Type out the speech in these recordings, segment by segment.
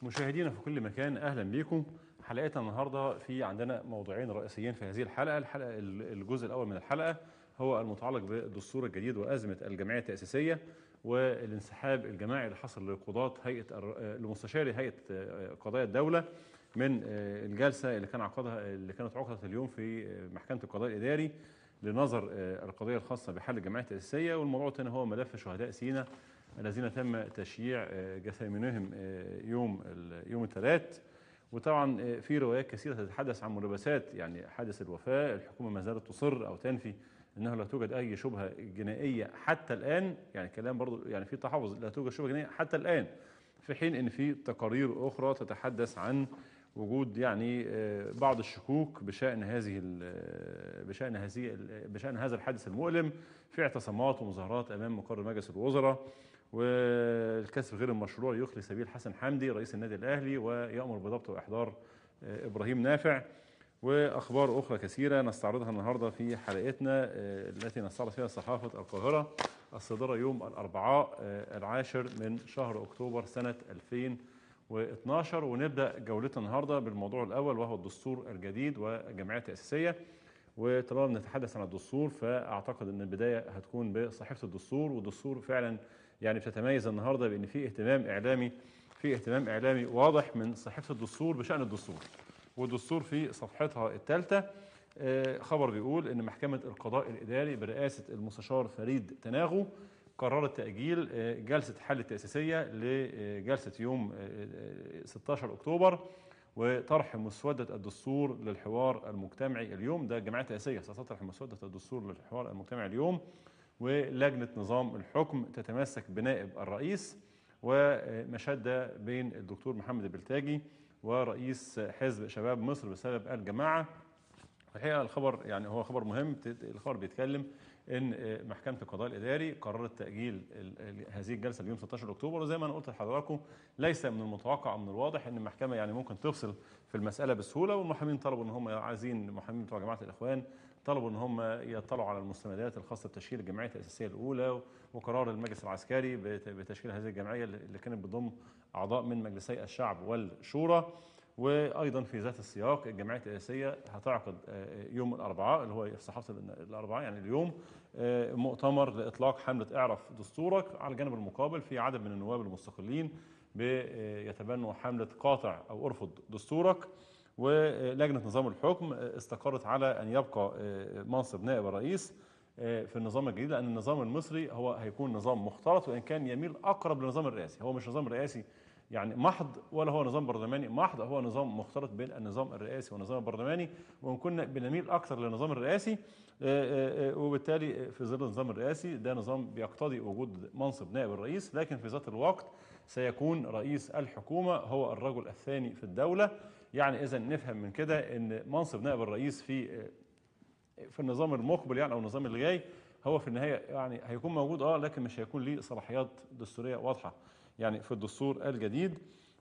مشاهدينا في كل مكان اهلا بيكم حلقتنا النهارده في عندنا موضوعين رئيسيين في هذه الحلقه الحلقه الجزء الاول من الحلقه هو المتعلق بالدستور الجديد وازمه الجمعيه التاسيسيه والانسحاب الجماعي اللي حصل لقضاه هيئه الر- لمستشاري هيئه قضايا الدوله من الجلسه اللي كان عقدها اللي كانت عقدت اليوم في محكمه القضاء الاداري لنظر القضيه الخاصه بحل الجمعيه التاسيسيه والموضوع الثاني هو ملف شهداء سيناء الذين تم تشييع جثامينهم يوم يوم الثلاث وطبعا في روايات كثيره تتحدث عن ملابسات يعني حادث الوفاه الحكومه ما زالت تصر او تنفي انه لا توجد اي شبهه جنائيه حتى الان يعني كلام برضو يعني في تحفظ لا توجد شبهه جنائيه حتى الان في حين ان في تقارير اخرى تتحدث عن وجود يعني بعض الشكوك بشان هذه بشان هذه بشان هذا الحادث المؤلم في اعتصامات ومظاهرات امام مقر مجلس الوزراء والكسب غير المشروع يخلي سبيل حسن حمدي رئيس النادي الاهلي ويامر بضبط واحضار ابراهيم نافع واخبار اخرى كثيره نستعرضها النهارده في حلقتنا التي نستعرض فيها صحافه القاهره الصادره يوم الاربعاء العاشر من شهر اكتوبر سنه 2012 ونبدا جولتنا النهارده بالموضوع الاول وهو الدستور الجديد والجمعيات التاسيسيه وطالما نتحدث عن الدستور فاعتقد ان البدايه هتكون بصحيفه الدستور والدستور فعلا يعني بتتميز النهارده بان في اهتمام اعلامي في اهتمام اعلامي واضح من صحيفه الدستور بشان الدستور والدستور في صفحتها الثالثه خبر بيقول ان محكمه القضاء الاداري برئاسه المستشار فريد تناغو قررت تاجيل جلسه حل التاسيسيه لجلسه يوم 16 اكتوبر وطرح مسوده الدستور للحوار المجتمعي اليوم ده الجمعيه التاسيسيه ستطرح مسوده الدستور للحوار المجتمعي اليوم ولجنه نظام الحكم تتمسك بنائب الرئيس ومشاده بين الدكتور محمد البلتاجي ورئيس حزب شباب مصر بسبب الجماعه الحقيقه الخبر يعني هو خبر مهم الخبر بيتكلم ان محكمه القضاء الاداري قررت تاجيل هذه الجلسه اليوم 16 اكتوبر وزي ما انا قلت لحضراتكم ليس من المتوقع من الواضح ان المحكمه يعني ممكن تفصل في المساله بسهوله والمحامين طلبوا ان هم عايزين المحامين بتوع جماعه الاخوان طلبوا ان هم يطلعوا على المستندات الخاصه بتشكيل الجمعيه التاسيسيه الاولى وقرار المجلس العسكري بتشكيل هذه الجمعيه اللي كانت بتضم اعضاء من مجلسي الشعب والشورى وايضا في ذات السياق الجمعيه التاسيسيه هتعقد يوم الاربعاء اللي هو في صحافه الاربعاء يعني اليوم مؤتمر لاطلاق حمله اعرف دستورك على الجانب المقابل في عدد من النواب المستقلين بيتبنوا حمله قاطع او ارفض دستورك ولجنه نظام الحكم استقرت على ان يبقى منصب نائب الرئيس في النظام الجديد لان النظام المصري هو هيكون نظام مختلط وان كان يميل اقرب للنظام الرئاسي هو مش نظام رئاسي يعني محض ولا هو نظام برلماني محض هو نظام مختلط بين النظام الرئاسي والنظام البرلماني وان كنا بنميل اكثر للنظام الرئاسي وبالتالي في ظل النظام الرئاسي ده نظام بيقتضي وجود منصب نائب الرئيس لكن في ذات الوقت سيكون رئيس الحكومه هو الرجل الثاني في الدوله يعني اذا نفهم من كده ان منصب نائب الرئيس في في النظام المقبل يعني او النظام اللي جاي هو في النهايه يعني هيكون موجود اه لكن مش هيكون ليه صلاحيات دستوريه واضحه يعني في الدستور الجديد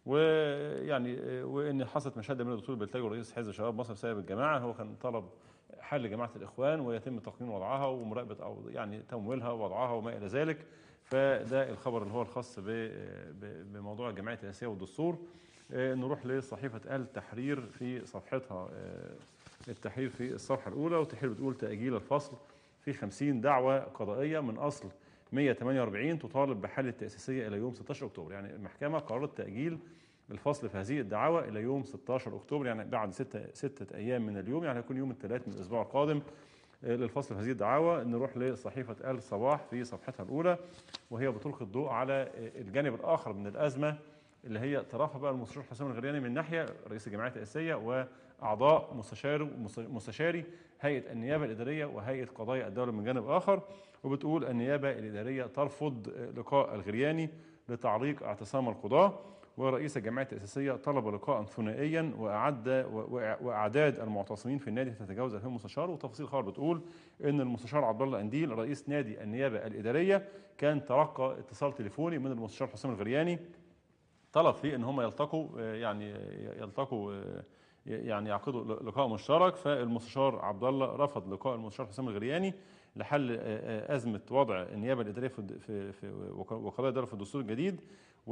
ويعني وان حصلت مشاهده من الدكتور بلتاجي ورئيس حزب شباب مصر بسبب الجماعه هو كان طلب حل جماعه الاخوان ويتم تقنين وضعها ومراقبه او يعني تمويلها ووضعها وما الى ذلك فده الخبر اللي هو الخاص بموضوع الجمعيه التاسيسيه والدستور نروح لصحيفه التحرير في صفحتها التحرير في الصفحه الاولى والتحرير بتقول تاجيل الفصل في 50 دعوه قضائيه من اصل 148 تطالب بحل التأسيسية إلى يوم 16 أكتوبر يعني المحكمة قررت تأجيل الفصل في هذه الدعوة إلى يوم 16 أكتوبر يعني بعد ستة, ستة أيام من اليوم يعني هيكون يوم الثلاث من الأسبوع القادم للفصل في هذه الدعاوى نروح لصحيفة آل صباح في صفحتها الأولى وهي بتلقي الضوء على الجانب الآخر من الأزمة اللي هي ترافع بقى المستشار حسام الغرياني من ناحيه رئيس الجمعيه التاسيسيه واعضاء مستشار مستشاري هيئه النيابه الاداريه وهيئه قضايا الدوله من جانب اخر وبتقول النيابه الاداريه ترفض لقاء الغرياني لتعليق اعتصام القضاه ورئيس الجمعيه التاسيسيه طلب لقاء ثنائيا واعد واعداد المعتصمين في النادي تتجاوز 2000 مستشار وتفاصيل الخبر بتقول ان المستشار عبد الله انديل رئيس نادي النيابه الاداريه كان تلقى اتصال تليفوني من المستشار حسام الغرياني طلب فيه ان هم يلتقوا يعني يلتقوا يعني يعقدوا لقاء مشترك فالمستشار عبد الله رفض لقاء المستشار حسام الغرياني لحل آه، آه، ازمه وضع النيابه الاداريه في في في وك- وقضايا الدوله في الدستور الجديد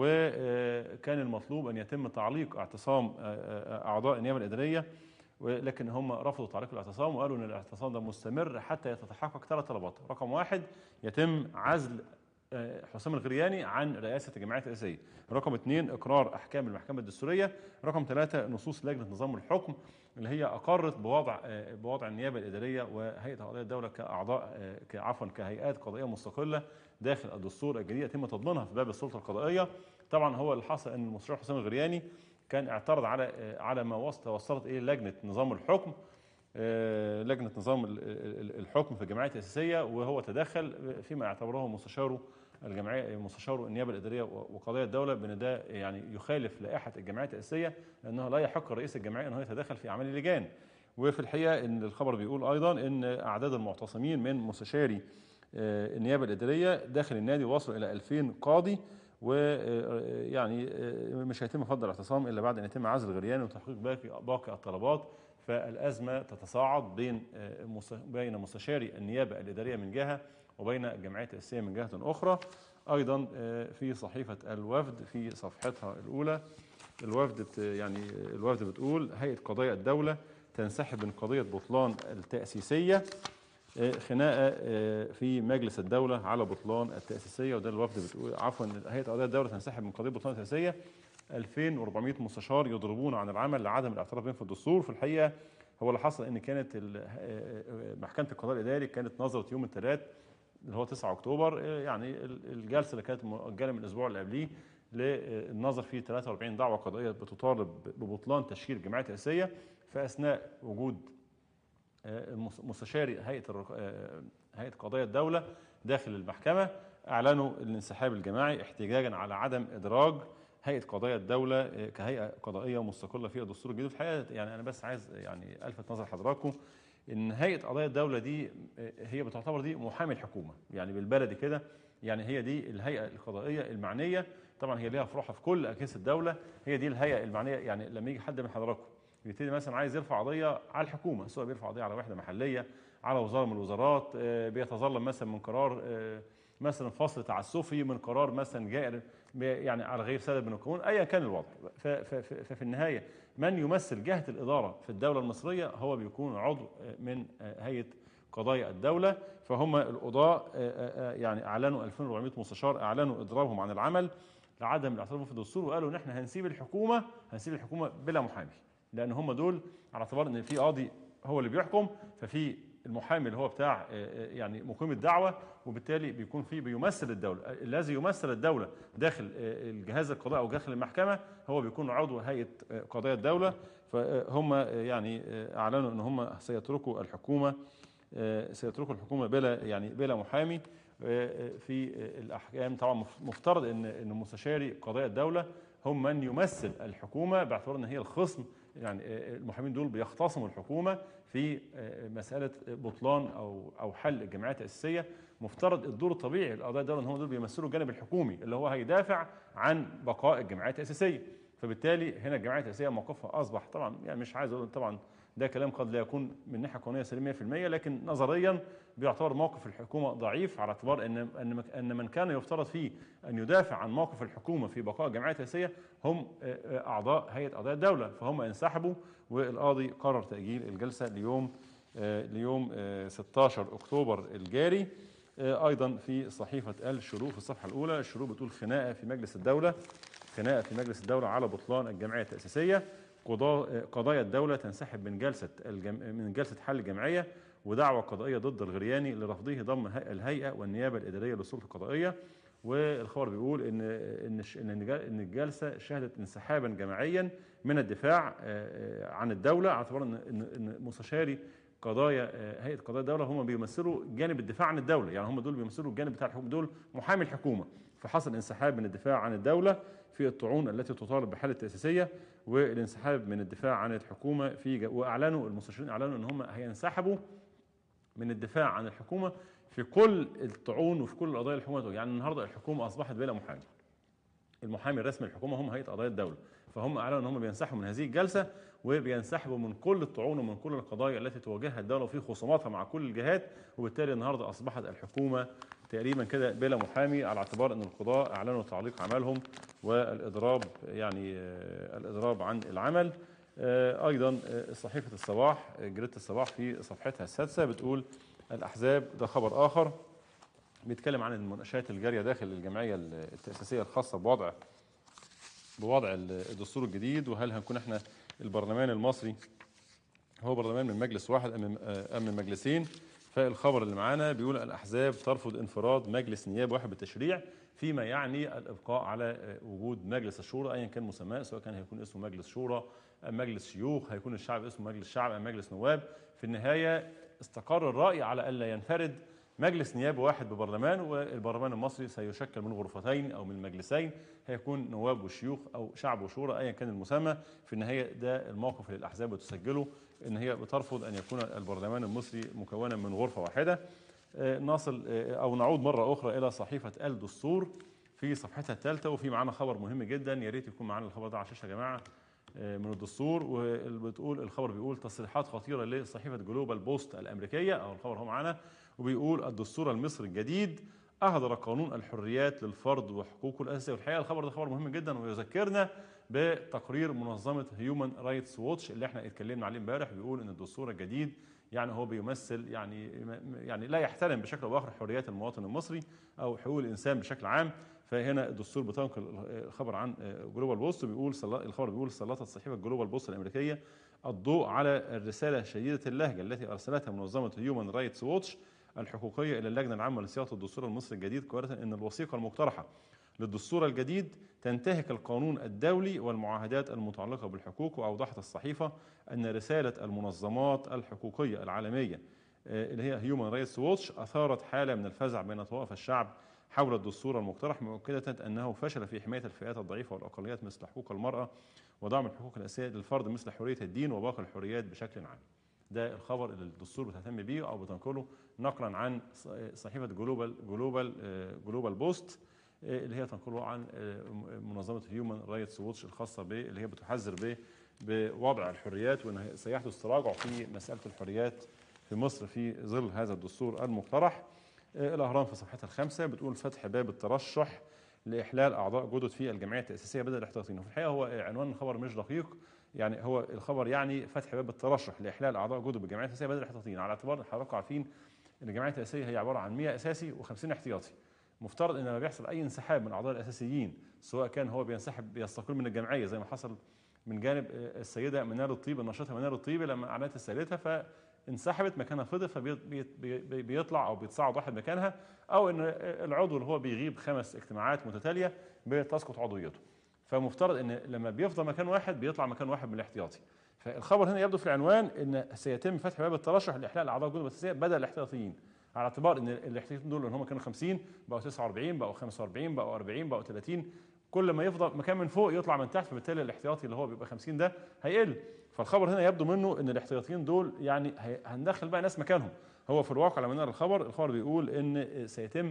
وكان المطلوب ان يتم تعليق اعتصام آه، آه، اعضاء النيابه الاداريه ولكن هم رفضوا تعليق الاعتصام وقالوا ان الاعتصام ده مستمر حتى يتحقق ثلاث طلبات، رقم واحد يتم عزل آه، حسام الغرياني عن رئاسه الجمعيه التاسيسيه. رقم اثنين اقرار احكام المحكمه الدستوريه، رقم ثلاثه نصوص لجنه نظام الحكم اللي هي اقرت بوضع آه، بوضع النيابه الاداريه وهيئه قضايا الدوله كاعضاء آه، ك- عفوا كهيئات قضائيه مستقله داخل الدستور الجديد يتم تضمينها في باب السلطه القضائيه. طبعا هو اللي حصل ان المستشار حسام الغرياني كان اعترض على آه، على ما وص- توصلت اليه لجنه نظام الحكم آه، لجنه نظام ال- ال- الحكم في الجمعيه التاسيسيه وهو تدخل فيما اعتبره مستشاره الجمعيه مستشار النيابه الاداريه وقضايا الدوله بان ده يعني يخالف لائحه الجمعيه التاسيسيه لانه لا يحق رئيس الجمعيه ان هو يتدخل في اعمال اللجان وفي الحقيقه ان الخبر بيقول ايضا ان اعداد المعتصمين من مستشاري آه، النيابه الاداريه داخل النادي وصلوا الى 2000 قاضي ويعني مش هيتم فض الاعتصام الا بعد ان يتم عزل غريان وتحقيق باقي باقي الطلبات فالازمه تتصاعد بين آه، مس- بين مستشاري النيابه الاداريه من جهه وبين الجمعيه التاسيسيه من جهه اخرى ايضا آه، في صحيفه الوفد في صفحتها الاولى الوفد بت يعني الوفد بتقول هيئه قضايا الدوله تنسحب من قضيه بطلان التاسيسيه آه، خناقه آه، في مجلس الدوله على بطلان التاسيسيه وده الوفد بتقول عفوا هيئه قضايا الدوله تنسحب من قضيه بطلان التاسيسيه 2400 مستشار يضربون عن العمل لعدم الاعتراف بهم في الدستور في الحقيقه هو اللي حصل ان كانت ال- آه، آه، محكمه القضاء الاداري كانت نظرت يوم الثلاث اللي هو 9 اكتوبر آه، يعني ال- الجلسه اللي كانت مؤجله من الاسبوع اللي قبليه للنظر في 43 دعوه قضائيه بتطالب ببطلان تشكيل الجمعيه التاسيسيه فاثناء وجود آه، المس- مستشاري هيئه الرق- آه، هيئه قضايا الدوله داخل المحكمه اعلنوا الانسحاب الجماعي احتجاجا على عدم ادراج هيئه قضايا الدوله آه، كهيئه قضائيه مستقله في الدستور الجديد في الحقيقه يعني انا بس عايز يعني الفت نظر حضراتكم ان هيئه قضايا الدوله دي آه، هي بتعتبر دي محامي الحكومه يعني بالبلدي كده يعني هي دي الهيئه القضائيه المعنيه طبعا هي ليها فروعها في كل اجهزه الدوله هي دي الهيئه المعنيه يعني لما يجي حد من حضراتكم يبتدي مثلا عايز يرفع قضيه على الحكومه سواء بيرفع قضيه على وحده محليه على وزاره من الوزارات آه، بيتظلم مثلا من قرار آه، مثلا فصل تعسفي من قرار مثلا جائر ب- يعني على غير سبب من القانون ايا كان الوضع ف- ف- ف- ففي النهايه من يمثل جهه الاداره في الدوله المصريه هو بيكون عضو آه، من آه، هيئه قضايا الدوله فهم القضاء آه، آه، آه، يعني اعلنوا 2400 مستشار اعلنوا اضرابهم عن العمل لعدم الاعتراف في الدستور وقالوا ان احنا هنسيب الحكومه هنسيب الحكومه بلا محامي لان هم دول على اعتبار ان في قاضي هو اللي بيحكم ففي المحامي اللي هو بتاع آه، آه، يعني مقيم الدعوه وبالتالي بيكون في بيمثل الدوله الذي يمثل الدوله داخل آه، الجهاز القضائي او داخل المحكمه هو بيكون عضو هيئه آه، قضايا الدوله فهم آه، يعني آه، اعلنوا ان هم سيتركوا الحكومه آه، سيتركوا الحكومه بلا يعني بلا محامي آه، في آه، الاحكام طبعا مف- مفترض ان ان مستشاري قضايا الدوله هم من يمثل الحكومه باعتبار ان هي الخصم يعني آه، المحامين دول بيختصموا الحكومه في آه، مساله بطلان او او حل الجمعيات التاسيسيه مفترض الدور الطبيعي لقضايا الدوله ان هم دول بيمثلوا الجانب الحكومي اللي هو هيدافع عن بقاء الجمعيات التاسيسيه فبالتالي هنا الجمعيه التاسيسيه موقفها اصبح طبعا يعني مش عايز اقول طبعا ده كلام قد لا يكون من ناحيه قانونيه سليم 100% لكن نظريا بيعتبر موقف الحكومه ضعيف على اعتبار ان ان ان من كان يفترض فيه ان يدافع عن موقف الحكومه في بقاء الجمعيه التاسيسيه هم آه، آه، اعضاء هيئه قضايا الدوله فهم انسحبوا والقاضي قرر تاجيل الجلسه ليوم آه، ليوم آه، 16 اكتوبر الجاري آه، ايضا في صحيفه الشروق في الصفحه الاولى الشروق بتقول خناقه في مجلس الدوله خناقه في مجلس الدوله على بطلان الجمعيه التاسيسيه قضاء قضايا الدوله تنسحب من جلسه الجم... من جلسه حل الجمعيه ودعوى قضائيه ضد الغرياني لرفضه ضم هي- الهيئه والنيابه الاداريه للسلطه القضائيه والخبر بيقول ان ان الش- ان الج- ان الجلسه شهدت انسحابا جماعيا من الدفاع آه، آه، عن الدوله على اعتبار ان ان إن مستشاري قضايا آه، هيئه قضايا الدوله هم بيمثلوا جانب الدفاع عن الدوله يعني هم دول بيمثلوا الجانب بتاع الحكومه دول محامي الحكومه فحصل انسحاب من الدفاع عن الدوله في الطعون التي تطالب بحل التاسيسيه والانسحاب من الدفاع عن الحكومه في ج- واعلنوا المستشارين اعلنوا ان هم هينسحبوا من الدفاع عن الحكومه في كل الطعون وفي كل القضايا الحكومه يعني النهارده الحكومه اصبحت بلا محامي المحامي الرسمي للحكومه هم هيئه قضايا الدوله فهم اعلنوا ان هم بينسحبوا من هذه الجلسه وبينسحبوا من كل الطعون ومن كل القضايا التي تواجهها الدوله وفي خصوماتها مع كل الجهات وبالتالي النهارده اصبحت الحكومه تقريبا كده بلا محامي على اعتبار ان القضاء اعلنوا تعليق عملهم والاضراب يعني آه، الاضراب عن العمل آه، ايضا آه، صحيفه الصباح آه، جريده الصباح في صفحتها السادسه بتقول الاحزاب ده خبر اخر بيتكلم عن المناقشات الجاريه داخل الجمعيه التاسيسيه الخاصه بوضع بوضع الدستور الجديد وهل هنكون احنا البرلمان المصري هو برلمان من مجلس واحد ام من- ام من مجلسين فالخبر اللي معانا بيقول الاحزاب ترفض انفراد مجلس نيابه واحد بالتشريع فيما يعني الابقاء على وجود مجلس الشورى ايا كان مسماه سواء كان هيكون اسمه مجلس شورى ام مجلس شيوخ هيكون الشعب اسمه مجلس شعب ام مجلس نواب في النهايه استقر الراي على الا ينفرد مجلس نيابي واحد ببرلمان والبرلمان المصري سيشكل من غرفتين او من مجلسين هيكون نواب وشيوخ او شعب وشورى ايا كان المسمى في النهايه ده الموقف اللي الاحزاب بتسجله ان هي بترفض ان يكون البرلمان المصري مكونا من غرفه واحده آه، نصل آه، او نعود مره اخرى الى صحيفه الدستور في صفحتها الثالثه وفي معانا خبر مهم جدا يا ريت يكون معانا الخبر ده على الشاشه يا جماعه آه، من الدستور وبتقول الخبر بيقول تصريحات خطيره لصحيفه جلوبال بوست الامريكيه او الخبر هو معانا وبيقول الدستور المصري الجديد اهدر قانون الحريات للفرد وحقوقه الاساسيه والحقيقه الخبر ده خبر مهم جدا ويذكرنا بتقرير منظمه هيومن رايتس ووتش اللي احنا اتكلمنا عليه امبارح بيقول ان الدستور الجديد يعني هو بيمثل يعني يعني لا يحترم بشكل او باخر حريات المواطن المصري او حقوق الانسان بشكل عام فهنا الدستور بتنقل الخبر عن جلوبال بوست بيقول الخبر بيقول سلطت صحيفه جلوبال بوست الامريكيه الضوء على الرساله شديده اللهجه التي ارسلتها منظمه هيومن رايتس ووتش الحقوقيه الى اللجنه العامه لصياغه الدستور المصري الجديد قائله ان الوثيقه المقترحه للدستور الجديد تنتهك القانون الدولي والمعاهدات المتعلقه بالحقوق واوضحت الصحيفه ان رساله المنظمات الحقوقيه العالميه آه، اللي هي هيومن رايتس ووتش اثارت حاله من الفزع بين طوائف الشعب حول الدستور المقترح مؤكده انه فشل في حمايه الفئات الضعيفه والاقليات مثل حقوق المراه ودعم الحقوق الاساسيه للفرد مثل حريه الدين وباقي الحريات بشكل عام. ده الخبر اللي الدستور بتهتم بيه او بتنقله نقلا عن صحيفه جلوبال جلوبال جلوبال بوست اللي هي تنقله عن منظمه هيومن رايتس ووتش الخاصه ب اللي هي بتحذر ب بوضع الحريات وان سيحدث تراجع في مساله الحريات في مصر في ظل هذا الدستور المقترح. الاهرام في صفحتها الخامسه بتقول فتح باب الترشح لاحلال اعضاء جدد في الجمعيه التاسيسيه بدل الاحتياطيين وفي الحقيقه هو عنوان الخبر مش دقيق يعني هو الخبر يعني فتح باب الترشح لاحلال اعضاء جدد بالجمعيه التاسيسيه بدل الاحتياطيين على اعتبار حضراتكم عارفين ان الجمعيه التاسيسيه هي عباره عن 100 اساسي و50 احتياطي مفترض ان لما بيحصل اي انسحاب من الاعضاء الاساسيين سواء كان هو بينسحب بيستقيل من الجمعيه زي ما حصل من جانب السيده منال الطيب الناشطه منال الطيب لما اعلنت استقالتها فانسحبت مكانها فضل فبيطلع او بيتصعد واحد مكانها او ان العضو اللي هو بيغيب خمس اجتماعات متتاليه بتسقط عضويته فمفترض ان لما بيفضل مكان واحد بيطلع مكان واحد من الاحتياطي فالخبر هنا يبدو في العنوان ان سيتم فتح باب الترشح لاحلال الاعضاء الجدد الاساسيه بدل الاحتياطيين على اعتبار ان الاحتياطيين دول ان هم كانوا 50 بقوا 49 بقوا 45 بقوا 40 بقوا 30 كل ما يفضل مكان من فوق يطلع من تحت فبالتالي الاحتياطي اللي هو بيبقى 50 ده هيقل فالخبر هنا يبدو منه ان الاحتياطيين دول يعني هندخل بقى ناس مكانهم هو في الواقع لما نقرا الخبر الخبر بيقول ان سيتم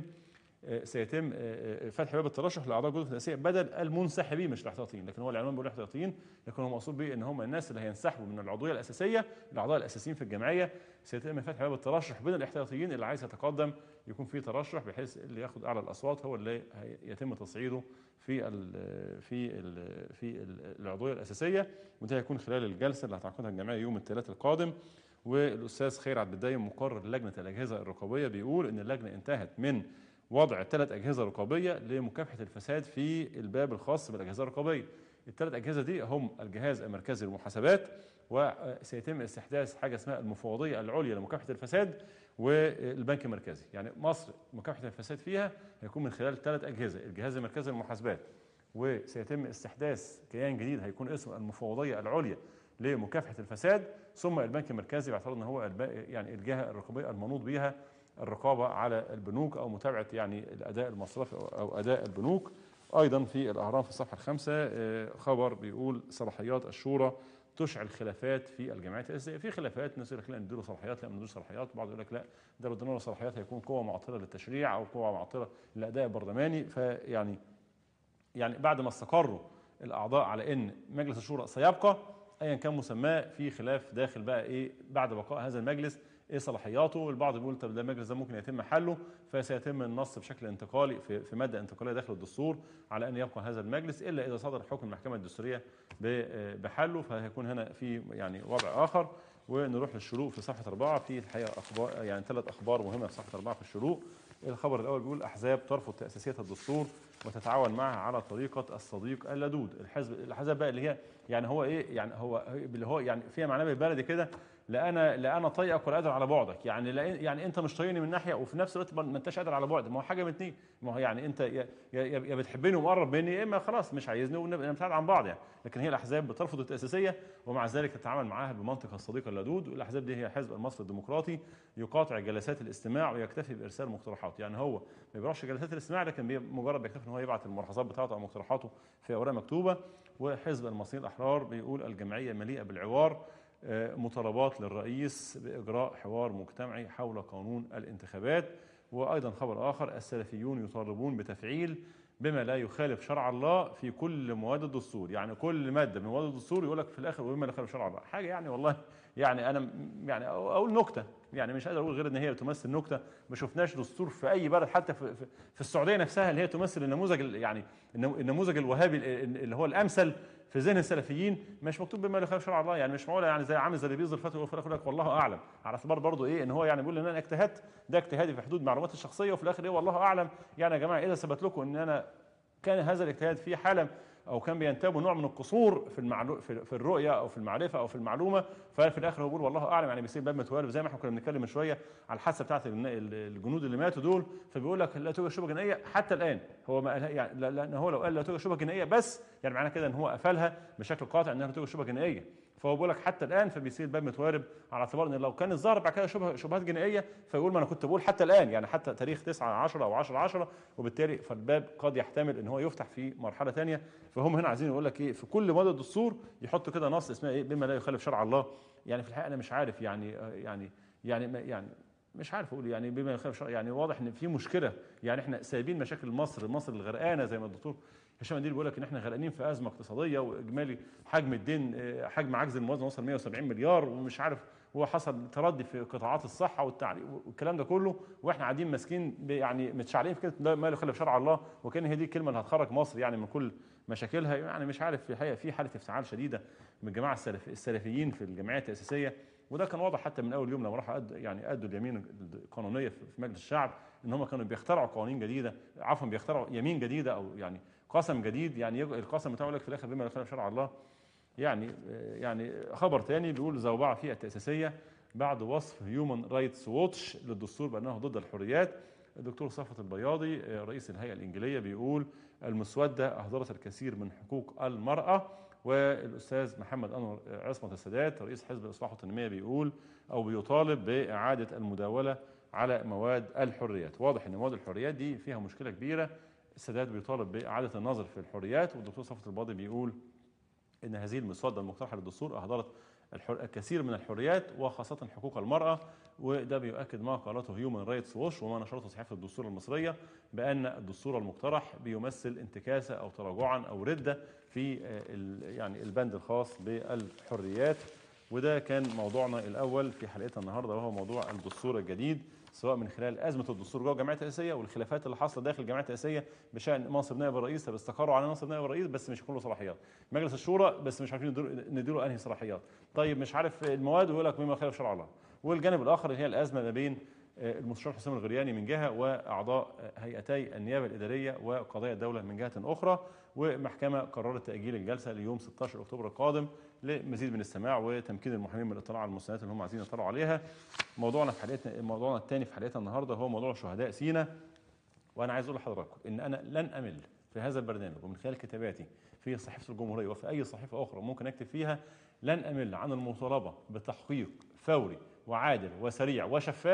سيتم فتح باب الترشح لاعضاء الجدد الاساسيه بدل المنسحبين مش الاحتياطيين لكن هو العنوان بيقول الاحتياطيين لكن هو مقصود بيه ان هم الناس اللي هينسحبوا من العضويه الاساسيه الاعضاء الاساسيين في الجمعيه سيتم فتح باب الترشح بين الاحتياطيين اللي عايز يتقدم يكون في ترشح بحيث اللي ياخد اعلى الاصوات هو اللي يتم تصعيده في ال في ال في العضويه الاساسيه وده هيكون خلال الجلسه اللي هتعقدها الجمعيه يوم الثلاث القادم والاستاذ خير عبد الدايم مقرر لجنه الاجهزه الرقابيه بيقول ان اللجنه انتهت من وضع ثلاث اجهزه رقابيه لمكافحه الفساد في الباب الخاص بالاجهزه الرقابيه. الثلاث اجهزه دي هم الجهاز المركزي للمحاسبات وسيتم استحداث حاجه اسمها المفوضيه العليا لمكافحه الفساد والبنك المركزي، يعني مصر مكافحه الفساد فيها هيكون من خلال ثلاث اجهزه، الجهاز المركزي للمحاسبات وسيتم استحداث كيان جديد هيكون اسمه المفوضيه العليا لمكافحه الفساد ثم البنك المركزي باعتبار ان هو يعني الجهه الرقابيه المنوط بها الرقابة على البنوك أو متابعة يعني الأداء المصرفي أو أداء البنوك أيضا في الأهرام في الصفحة الخامسة خبر بيقول صلاحيات الشورى تشعل خلافات في الجمعيات الاساسيه في خلافات ناس يقول لك لا نديله صلاحيات لا ما نديلوش صلاحيات بعض يقول لك لا ده لو ادينا له صلاحيات هيكون قوه معطله للتشريع او قوه معطله للاداء البرلماني فيعني يعني بعد ما استقروا الاعضاء على ان مجلس الشورى سيبقى ايا كان مسماه في خلاف داخل بقى ايه بعد بقاء هذا المجلس ايه صلاحياته البعض بيقول طب ده المجلس ده ممكن يتم حله فسيتم النص بشكل انتقالي في, في ماده انتقاليه داخل الدستور على ان يبقى هذا المجلس الا اذا صدر حكم المحكمه الدستوريه بحله فهيكون هنا في يعني وضع اخر ونروح للشروق في صفحه اربعه في الحقيقه اخبار يعني ثلاث اخبار مهمه في صفحه اربعه في الشروق الخبر الاول بيقول احزاب ترفض تاسيسيه الدستور وتتعاون معها على طريقه الصديق اللدود الحزب الاحزاب بقى اللي هي يعني هو ايه يعني هو اللي هو يعني فيها معناه بالبلدي كده لا انا لا انا طايقك ولا قادر على بعدك يعني لا يعني انت مش طايقني من ناحيه وفي نفس الوقت ما انتش قادر على بعد ما هو حاجه من اتنين ما هو يعني انت يا, يا, يا بتحبني ومقرب مني يا اما خلاص مش عايزني ونبتعد عن بعض يعني لكن هي الاحزاب بترفض التاسيسيه ومع ذلك تتعامل معاها بمنطق الصديق اللدود والاحزاب دي هي حزب المصري الديمقراطي يقاطع جلسات الاستماع ويكتفي بارسال مقترحات يعني هو ما بيروحش جلسات الاستماع لكن مجرد بيكتفي ان هو يبعت الملاحظات بتاعته او مقترحاته في اوراق مكتوبه وحزب المصريين الاحرار بيقول الجمعيه مليئه بالعوار مطالبات للرئيس باجراء حوار مجتمعي حول قانون الانتخابات وايضا خبر اخر السلفيون يطالبون بتفعيل بما لا يخالف شرع الله في كل مواد الدستور يعني كل ماده من مواد الدستور يقول لك في الاخر وبما لا يخالف شرع الله حاجه يعني والله يعني انا يعني اقول نكته يعني مش قادر اقول غير ان هي بتمثل نكته ما شفناش دستور في اي بلد حتى في, في السعوديه نفسها اللي هي تمثل النموذج يعني النموذج الوهابي اللي هو الامثل في ذهن السلفيين مش مكتوب بما لا يخالف شرع الله يعني مش معقوله يعني زي عامل زي اللي بيظهر فتوى وفي الاخر يقول لك والله اعلم على اعتبار برضه ايه ان هو يعني بيقول ان انا اجتهدت ده اجتهادي في حدود معلوماتي الشخصيه وفي الاخر ايه والله اعلم يعني يا جماعه اذا ثبت لكم ان انا كان هذا الاجتهاد فيه حاله او كان بينتابه نوع من القصور في المعلو في, في الرؤيه او في المعرفه او في المعلومه ففي الاخر هو بيقول والله اعلم يعني بيسيب باب متوالب زي ما احنا كنا بنتكلم من شويه على الحادثه بتاعت الجنود اللي ماتوا دول فبيقول لك لا توجد شبهه جنائيه حتى الان هو ما قالها يعني لان هو لو قال لا توجد شبهه جنائيه بس يعني معناه كده ان هو قفلها بشكل قاطع انها لا توجد شبهه جنائيه فهو بيقول لك حتى الان فبيصير باب متوارب على اعتبار ان لو كان الظاهر بعد كده شبه شبهات جنائيه فيقول ما انا كنت بقول حتى الان يعني حتى تاريخ 9 10 او 10 10 وبالتالي فالباب قد يحتمل ان هو يفتح في مرحله ثانيه فهم هنا عايزين يقول لك ايه في كل مدى الدستور يحطوا كده نص اسمها ايه بما لا يخالف شرع الله يعني في الحقيقه انا مش عارف يعني يعني يعني يعني مش عارف اقول يعني بما يخالف شرع يعني واضح ان في مشكله يعني احنا سايبين مشاكل مصر مصر الغرقانه زي ما الدكتور هشام منديل بيقول لك ان احنا غرقانين في ازمه اقتصاديه واجمالي حجم الدين حجم عجز الموازنه وصل 170 مليار ومش عارف هو حصل تردي في قطاعات الصحه والتعليم والكلام ده كله واحنا قاعدين ماسكين يعني متشعلقين في كلمه ما يخالف شرع الله وكان هي دي الكلمه اللي هتخرج مصر يعني من كل مشاكلها يعني مش عارف في الحقيقه في حاله افتعال شديده من الجماعه السلف السلفيين في الجمعيه التاسيسيه وده كان واضح حتى من اول يوم لما راحوا أد يعني ادوا اليمين القانونيه في مجلس الشعب ان هم كانوا بيخترعوا قوانين جديده عفوا بيخترعوا يمين جديده او يعني قسم جديد يعني القسم بتاعه لك في الاخر بما لا يخالف شرع الله يعني يعني خبر تاني بيقول زوبعه في التاسيسيه بعد وصف هيومن رايتس ووتش للدستور بانه ضد الحريات الدكتور صفوت البياضي رئيس الهيئه الانجيليه بيقول المسوده اهدرت الكثير من حقوق المراه والاستاذ محمد انور عصمت السادات رئيس حزب الاصلاح والتنميه بيقول او بيطالب باعاده المداوله على مواد الحريات واضح ان مواد الحريات دي فيها مشكله كبيره السادات بيطالب باعاده النظر في الحريات والدكتور صفوت البياضي بيقول ان هذه المسوده المقترحه للدستور اهدرت الكثير من الحريات وخاصة حقوق المرأة وده بيؤكد ما قالته هيومن رايتس ووش وما نشرته صحيفة الدستور المصرية بأن الدستور المقترح بيمثل انتكاسة أو تراجعا أو ردة في يعني البند الخاص بالحريات وده كان موضوعنا الأول في حلقتنا النهاردة وهو موضوع الدستور الجديد سواء من خلال ازمه الدستور جوه الجمعيه التاسيسيه والخلافات اللي حاصله داخل الجمعيه التاسيسيه بشان منصب نائب الرئيس طب استقروا على منصب نائب الرئيس بس مش كله صلاحيات مجلس الشورى بس مش عارفين نديله انهي صلاحيات طيب مش عارف المواد ويقول لك مما يخالف شرع الله والجانب الاخر هي الازمه ما بين المستشار حسام الغرياني من جهه واعضاء هيئتي النيابه الاداريه وقضايا الدوله من جهه اخرى ومحكمه قررت تاجيل الجلسه ليوم 16 اكتوبر القادم لمزيد من السماع وتمكين المحامين من الاطلاع على المستندات اللي هم عايزين يطلعوا عليها. موضوعنا في حلقتنا موضوعنا الثاني في حلقتنا النهارده هو موضوع شهداء سينا وانا عايز اقول لحضراتكم ان انا لن امل في هذا البرنامج ومن خلال كتاباتي في صحيفه الجمهوريه وفي اي صحيفه اخرى ممكن اكتب فيها لن امل عن المطالبه بتحقيق فوري وعادل وسريع وشفاف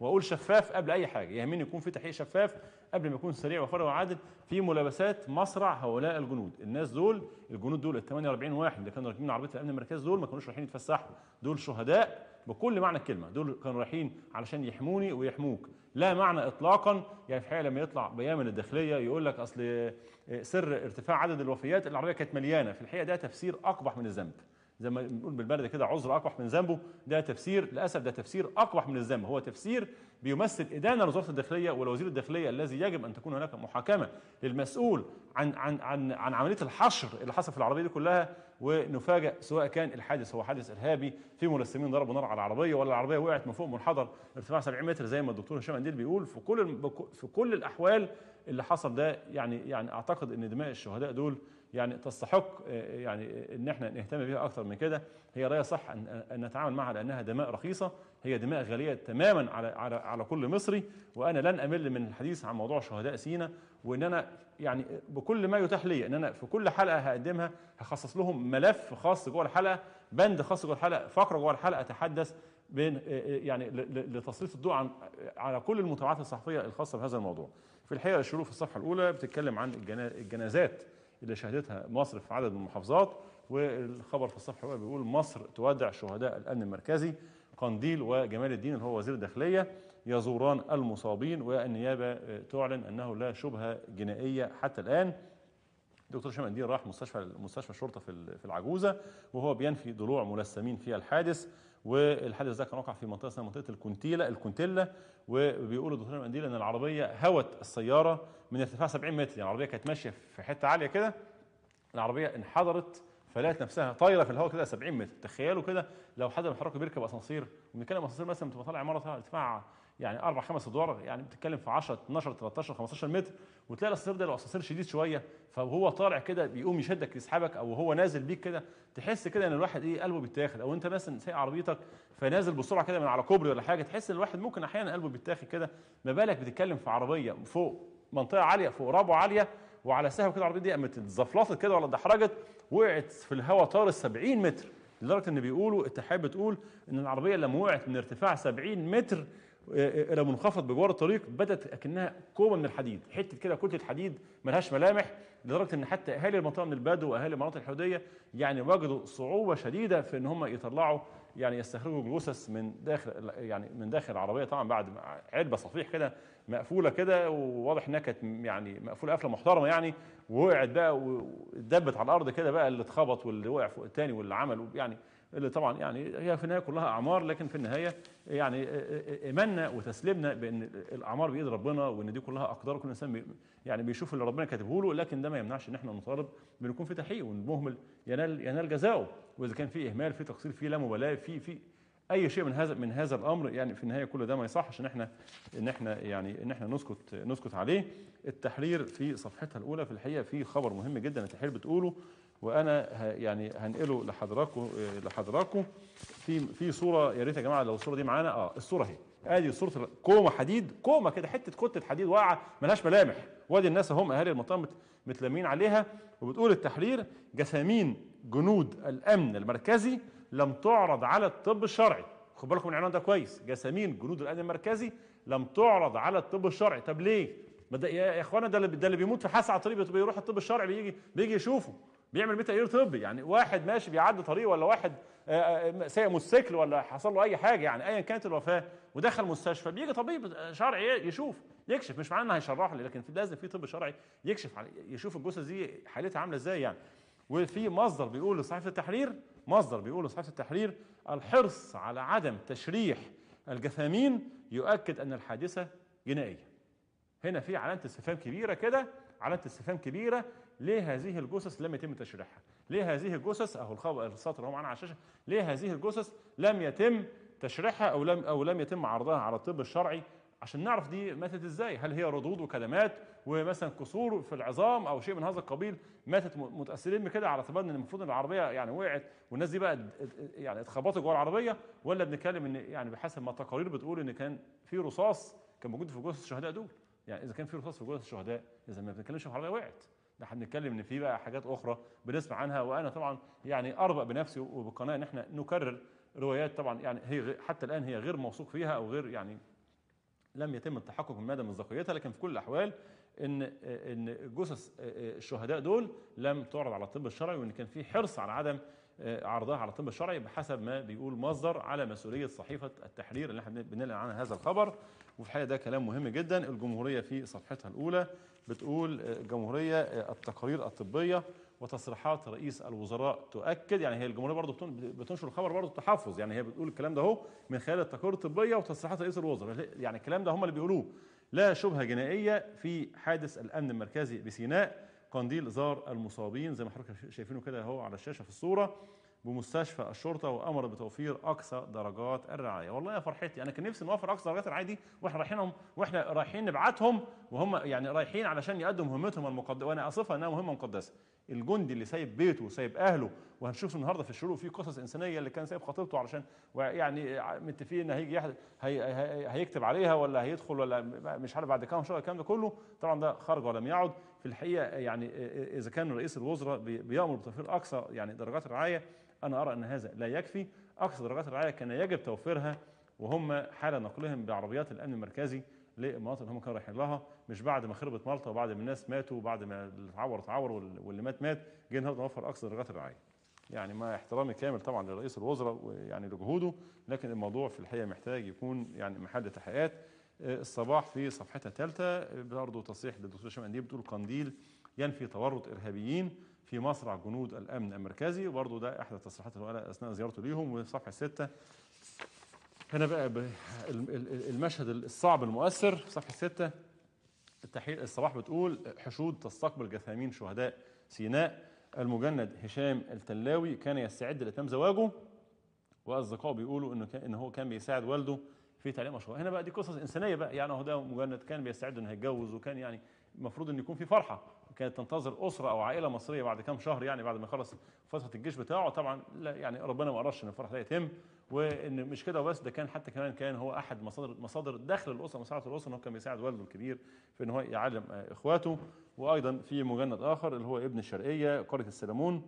واقول شفاف قبل اي حاجه يهمني يكون في تحقيق شفاف قبل ما يكون سريع وفرع وعادل في ملابسات مصرع هؤلاء الجنود الناس دول الجنود دول ال 48 واحد اللي كانوا راكبين عربيه الامن المركزي دول ما كانوش رايحين يتفسحوا دول شهداء بكل معنى الكلمه دول كانوا رايحين علشان يحموني ويحموك لا معنى اطلاقا يعني في الحقيقه لما يطلع بيان من الداخليه يقول لك اصل سر ارتفاع عدد الوفيات العربيه كانت مليانه في الحقيقه ده تفسير اقبح من الذنب زي ما بنقول بالبلد كده عذر اقبح من ذنبه ده تفسير للاسف ده تفسير اقبح من الذنب هو تفسير بيمثل ادانه لوزاره الداخليه ولوزير الداخليه الذي يجب ان تكون هناك محاكمه للمسؤول عن عن عن عن عمليه الحشر اللي حصل في العربيه دي كلها ونفاجئ سواء كان الحادث هو حادث ارهابي في ملثمين ضربوا نار على العربيه ولا العربيه وقعت من فوق منحدر ارتفاع 70 متر زي ما الدكتور هشام انديل بيقول في كل في كل الاحوال اللي حصل ده يعني يعني اعتقد ان دماء الشهداء دول يعني تستحق يعني ان احنا نهتم بها اكثر من كده هي لا يصح ان ان نتعامل معها لانها دماء رخيصه هي دماء غاليه تماما على على على كل مصري وانا لن امل من الحديث عن موضوع شهداء سينا وان انا يعني بكل ما يتاح لي ان انا في كل حلقه هقدمها هخصص لهم ملف خاص جوه الحلقه بند خاص جوه الحلقه فقره جوه الحلقه اتحدث بين يعني لتسليط الضوء عن على كل المتابعات الصحفيه الخاصه بهذا الموضوع. في الحقيقه الشروط في الصفحه الاولى بتتكلم عن الجنازات اللي شهدتها مصر في عدد من المحافظات والخبر في الصفحه الاولى بيقول مصر تودع شهداء الامن المركزي قنديل وجمال الدين اللي هو وزير الداخليه يزوران المصابين والنيابه تعلن انه لا شبهه جنائيه حتى الان دكتور هشام الدين راح مستشفى مستشفى الشرطه في في العجوزه وهو بينفي ضلوع ملثمين في الحادث والحادث ده كان وقع في منطقه اسمها منطقه الكونتيلا الكونتيلا وبيقول الدكتور هشام الدين ان العربيه هوت السياره من ارتفاع 70 متر يعني العربيه كانت ماشيه في حته عاليه كده العربيه انحدرت فلقت نفسها طايره في الهواء كده 70 متر تخيلوا كده لو حد من حضراتكم بيركب اسانسير وبنتكلم اسانسير مثلا بتبقى طالع عماره ارتفاع يعني اربع خمس ادوار يعني بتتكلم في 10 12 13 15 متر وتلاقي الاسانسير ده لو اسانسير شديد شويه فهو طالع كده بيقوم يشدك يسحبك او هو نازل بيك كده تحس كده ان الواحد ايه قلبه بيتاخد او انت مثلا سايق عربيتك فنازل بسرعه كده من على كوبري ولا حاجه تحس ان الواحد ممكن احيانا قلبه بيتاخد كده ما بالك بتتكلم في عربيه فوق منطقه عاليه فوق ربوه عاليه وعلى سهو كده العربيه دي قامت اتزفلطت كده ولا اتدحرجت وقعت في الهواء طار 70 متر لدرجه ان بيقولوا التحاب بتقول ان العربيه لما وقعت من ارتفاع 70 متر الى منخفض بجوار الطريق بدات اكنها كومه من الحديد حته كده كتله حديد ملهاش ملامح لدرجه ان حتى اهالي المنطقه من البدو واهالي المناطق الحدوديه يعني وجدوا صعوبه شديده في ان هم يطلعوا يعني يستخرجوا الجثث من داخل يعني من داخل العربيه طبعا بعد علبه صفيح كده مقفوله كده وواضح انها كانت يعني مقفوله قفله محترمه يعني ووقعت بقى ودبت على الارض كده بقى اللي اتخبط واللي وقع فوق الثاني واللي عمل يعني اللي طبعا يعني هي في النهايه كلها اعمار لكن في النهايه يعني ايماننا وتسليمنا بان الاعمار بايد ربنا وان دي كلها اقدار كل انسان بي يعني بيشوف اللي ربنا كاتبه له لكن ده ما يمنعش ان احنا نطالب بان يكون في تحقيق وان المهمل ينال ينال جزاؤه واذا كان في اهمال في تقصير في لا مبالاه في في اي شيء من هذا من هذا الامر يعني في النهايه كل ده ما يصحش ان احنا ان احنا يعني ان احنا نسكت نسكت عليه التحرير في صفحتها الاولى في الحقيقه في خبر مهم جدا التحرير بتقوله وانا يعني هنقله لحضراتكم لحضراتكم في في صوره يا ريت يا جماعه لو الصوره دي معانا اه الصوره اهي ادي صوره كومه حديد كومه كده حته كتله حديد واقعه ملهاش ملامح وادي الناس هم اهالي المنطقه متلمين عليها وبتقول التحرير جسامين جنود الامن المركزي لم تعرض على الطب الشرعي خد بالكم من العنوان ده كويس جسامين جنود الامن المركزي لم تعرض على الطب الشرعي طب ليه يا اخوانا ده اللي ده اللي بيموت في حادثه على الطريق بيروح الطب الشرعي بيجي بيجي يشوفه بيعمل بيه تقرير طبي يعني واحد ماشي بيعدي طريق ولا واحد سايق موتوسيكل ولا حصل له اي حاجه يعني ايا كانت الوفاه ودخل مستشفى بيجي طبيب شرعي يشوف يكشف مش معناه انه هيشرح لي لكن لازم في طب شرعي يكشف علي يشوف الجثث دي حالتها عامله ازاي يعني وفي مصدر بيقول لصحيفه التحرير مصدر بيقول لصحيفه التحرير الحرص على عدم تشريح الجثامين يؤكد ان الحادثه جنائيه هنا في علامه استفهام كبيره كده علامه استفهام كبيره ليه هذه الجثث لم يتم تشريحها؟ ليه هذه الجثث اهو الخبر السطر هو معانا على الشاشه ليه هذه الجثث لم يتم تشريحها او لم او لم يتم عرضها على الطب الشرعي عشان نعرف دي ماتت ازاي؟ هل هي ردود وكدمات ومثلا كسور في العظام او شيء من هذا القبيل ماتت متاثرين بكده على اعتبار ان المفروض ان العربيه يعني وقعت والناس دي بقى يعني اتخبطت جوه العربيه ولا بنتكلم ان يعني بحسب ما التقارير بتقول ان كان في رصاص كان موجود في جثث الشهداء دول يعني اذا كان في رصاص في جثث الشهداء اذا ما بنتكلمش في عربيه وقعت ده احنا بنتكلم ان في بقى حاجات اخرى بنسمع عنها وانا طبعا يعني اربأ بنفسي وبالقناه ان احنا نكرر روايات طبعا يعني هي حتى الان هي غير موثوق فيها او غير يعني لم يتم التحقق من مدى مصداقيتها لكن في كل الاحوال ان ان جثث الشهداء دول لم تعرض على الطب الشرعي وان كان في حرص على عدم عرضها على الطب الشرعي بحسب ما بيقول مصدر على مسؤوليه صحيفه التحرير اللي احنا بننقل عنها هذا الخبر وفي الحقيقه ده كلام مهم جدا الجمهوريه في صفحتها الاولى بتقول الجمهوريه التقارير الطبيه وتصريحات رئيس الوزراء تؤكد يعني هي الجمهوريه برضه بتنشر الخبر برضه بتحفظ يعني هي بتقول الكلام ده اهو من خلال التقارير الطبيه وتصريحات رئيس الوزراء يعني الكلام ده هم اللي بيقولوه لا شبهه جنائيه في حادث الامن المركزي بسيناء قنديل زار المصابين زي ما حضرتك شايفينه كده اهو على الشاشه في الصوره بمستشفى الشرطه وامر بتوفير اقصى درجات الرعايه والله يا فرحتي انا كان نفسي نوفر اقصى درجات الرعايه دي واحنا رايحينهم واحنا رايحين نبعتهم وهم يعني رايحين علشان يقدموا مهمتهم المقدسه وانا اصفها انها مهمه مقدسه الجندي اللي سايب بيته وسايب اهله وهنشوف النهارده في الشروق في قصص انسانيه اللي كان سايب خطيبته علشان يعني متفقين ان هيجي يحد هي هي هيكتب عليها ولا هيدخل ولا مش عارف بعد كام شهر الكلام ده كله طبعا ده خرج ولم يعد في الحقيقه يعني اذا كان رئيس الوزراء بيامر بتوفير اقصى يعني درجات الرعايه انا ارى ان هذا لا يكفي اقصى درجات الرعايه كان يجب توفيرها وهم حال نقلهم بعربيات الامن المركزي للمناطق اللي هم كانوا رايحين لها مش بعد ما خربت مالطا وبعد ما الناس ماتوا وبعد ما اللي اتعور اتعور واللي مات مات جه النهارده نوفر اقصى درجات الرعايه. يعني مع احترامي كامل طبعا لرئيس الوزراء ويعني لجهوده لكن الموضوع في الحقيقه محتاج يكون يعني محل تحقيقات الصباح في صفحتها الثالثه برضه تصريح للدكتور هشام انديب بتقول قنديل ينفي تورط ارهابيين في مصرع جنود الامن المركزي وبرضه ده احدى التصريحات اللي قالها اثناء زيارته ليهم وصفحه سته هنا بقى المشهد الصعب المؤثر صفحه سته التحقيق الصباح بتقول حشود تستقبل جثامين شهداء سيناء المجند هشام التلاوي كان يستعد لاتمام زواجه واصدقائه بيقولوا انه كان ان هو كان بيساعد والده في تعليم مشروع هنا بقى دي قصص انسانيه بقى يعني هو ده مجند كان بيستعد انه هيتجوز وكان يعني المفروض ان يكون في فرحه كانت تنتظر اسره او عائله مصريه بعد كام شهر يعني بعد ما يخلص فتره الجيش بتاعه طبعا لا يعني ربنا ما قررش ان الفرح ده يتم وان مش كده وبس ده كان حتى كمان كان هو احد مصادر مصادر دخل الاسره مساعده الاسره ان هو كان بيساعد والده الكبير في ان هو يعلم اخواته وايضا في مجند اخر اللي هو ابن الشرقيه قريه السلمون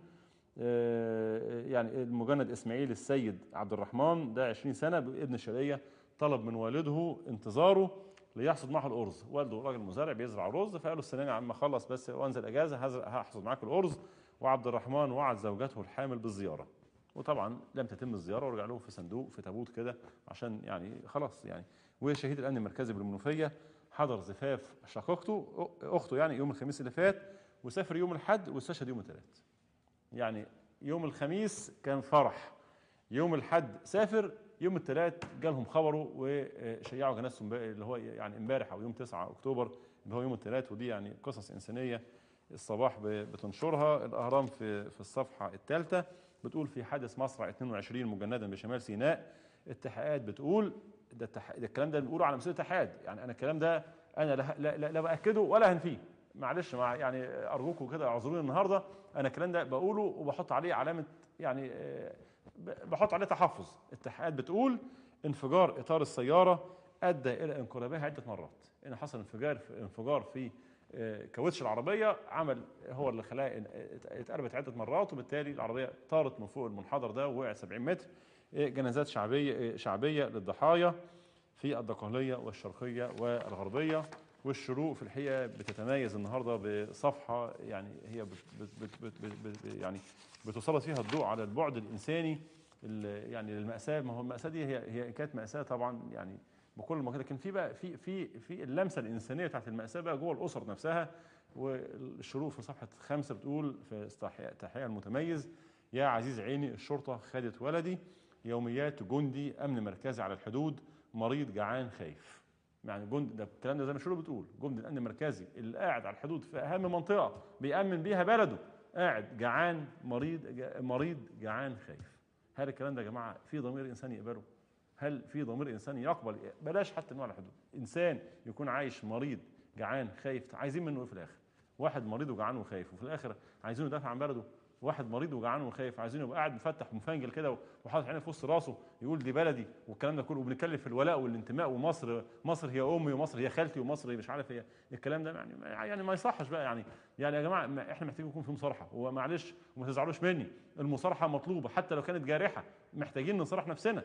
يعني المجند اسماعيل السيد عبد الرحمن ده 20 سنه ابن الشرقيه طلب من والده انتظاره ليحصد معه الارز والده راجل مزارع بيزرع رز فقال له السنه عم اخلص بس وانزل اجازه هحصد معاك الارز وعبد الرحمن وعد زوجته الحامل بالزياره وطبعا لم تتم الزياره ورجع لهم في صندوق في تابوت كده عشان يعني خلاص يعني وشهيد الامن المركزي بالمنوفيه حضر زفاف شقيقته اخته يعني يوم الخميس اللي فات وسافر يوم الاحد واستشهد يوم الثلاث يعني يوم الخميس كان فرح يوم الاحد سافر يوم الثلاث جالهم خبره وشيعوا جنازته اللي هو يعني امبارح او يوم 9 اكتوبر اللي هو يوم الثلاث ودي يعني قصص انسانيه الصباح بتنشرها الاهرام في في الصفحه الثالثه بتقول في حادث مصرع 22 مجندا بشمال سيناء التحقيقات بتقول ده, التح... ده الكلام ده بنقوله على مسؤوليه الاتحاد يعني انا الكلام ده انا لا, لا, لا, لا باكده ولا هنفيه معلش مع يعني ارجوكم كده اعذروني النهارده انا الكلام ده بقوله وبحط عليه علامه يعني بحط عليه تحفظ التحقيقات بتقول انفجار اطار السياره ادى الى انقلابها عده مرات ان حصل انفجار في انفجار في كاوتش العربيه عمل هو اللي خلاها اتقلبت عده مرات وبالتالي العربيه طارت من فوق المنحدر ده ووقعت 70 متر جنازات شعبيه شعبيه للضحايا في الدقهليه والشرقيه والغربيه والشروق في الحقيقه بتتميز النهارده بصفحه يعني هي بت بت بت بت بت يعني بتسلط فيها الضوء على البعد الانساني يعني للماساه ما هو الماساه دي هي هي كانت ماساه طبعا يعني بكل ما كده لكن في بقى في في في اللمسه الانسانيه بتاعت الماساه بقى جوه الاسر نفسها والشروق في صفحه خمسه بتقول في تحقيق المتميز يا عزيز عيني الشرطه خدت ولدي يوميات جندي امن مركزي على الحدود مريض جعان خايف يعني جند ده الكلام ده زي ما الشروق بتقول جند الامن المركزي اللي قاعد على الحدود في اهم منطقه بيامن بيها بلده قاعد جعان مريض مريض جعان خايف هل الكلام ده يا جماعه في ضمير انساني يقبله هل في ضمير انساني يقبل بلاش حتى انه على الحدود انسان يكون عايش مريض جعان خايف عايزين منه ايه في الاخر واحد مريض وجعان وخايف وفي الاخر عايزينه يدافع عن بلده واحد مريض وجعان وخايف عايزينه يبقى قاعد مفتح ومفنجل كده وحاطط عينه في وسط راسه يقول دي بلدي والكلام ده كله وبنتكلم في الولاء والانتماء ومصر مصر هي امي ومصر هي خالتي ومصر مش عارف هي الكلام ده يعني يعني ما يصحش بقى يعني يعني يا جماعه احنا محتاجين يكون في مصارحه ومعلش وما تزعلوش مني المصارحه مطلوبه حتى لو كانت جارحه محتاجين نصارح نفسنا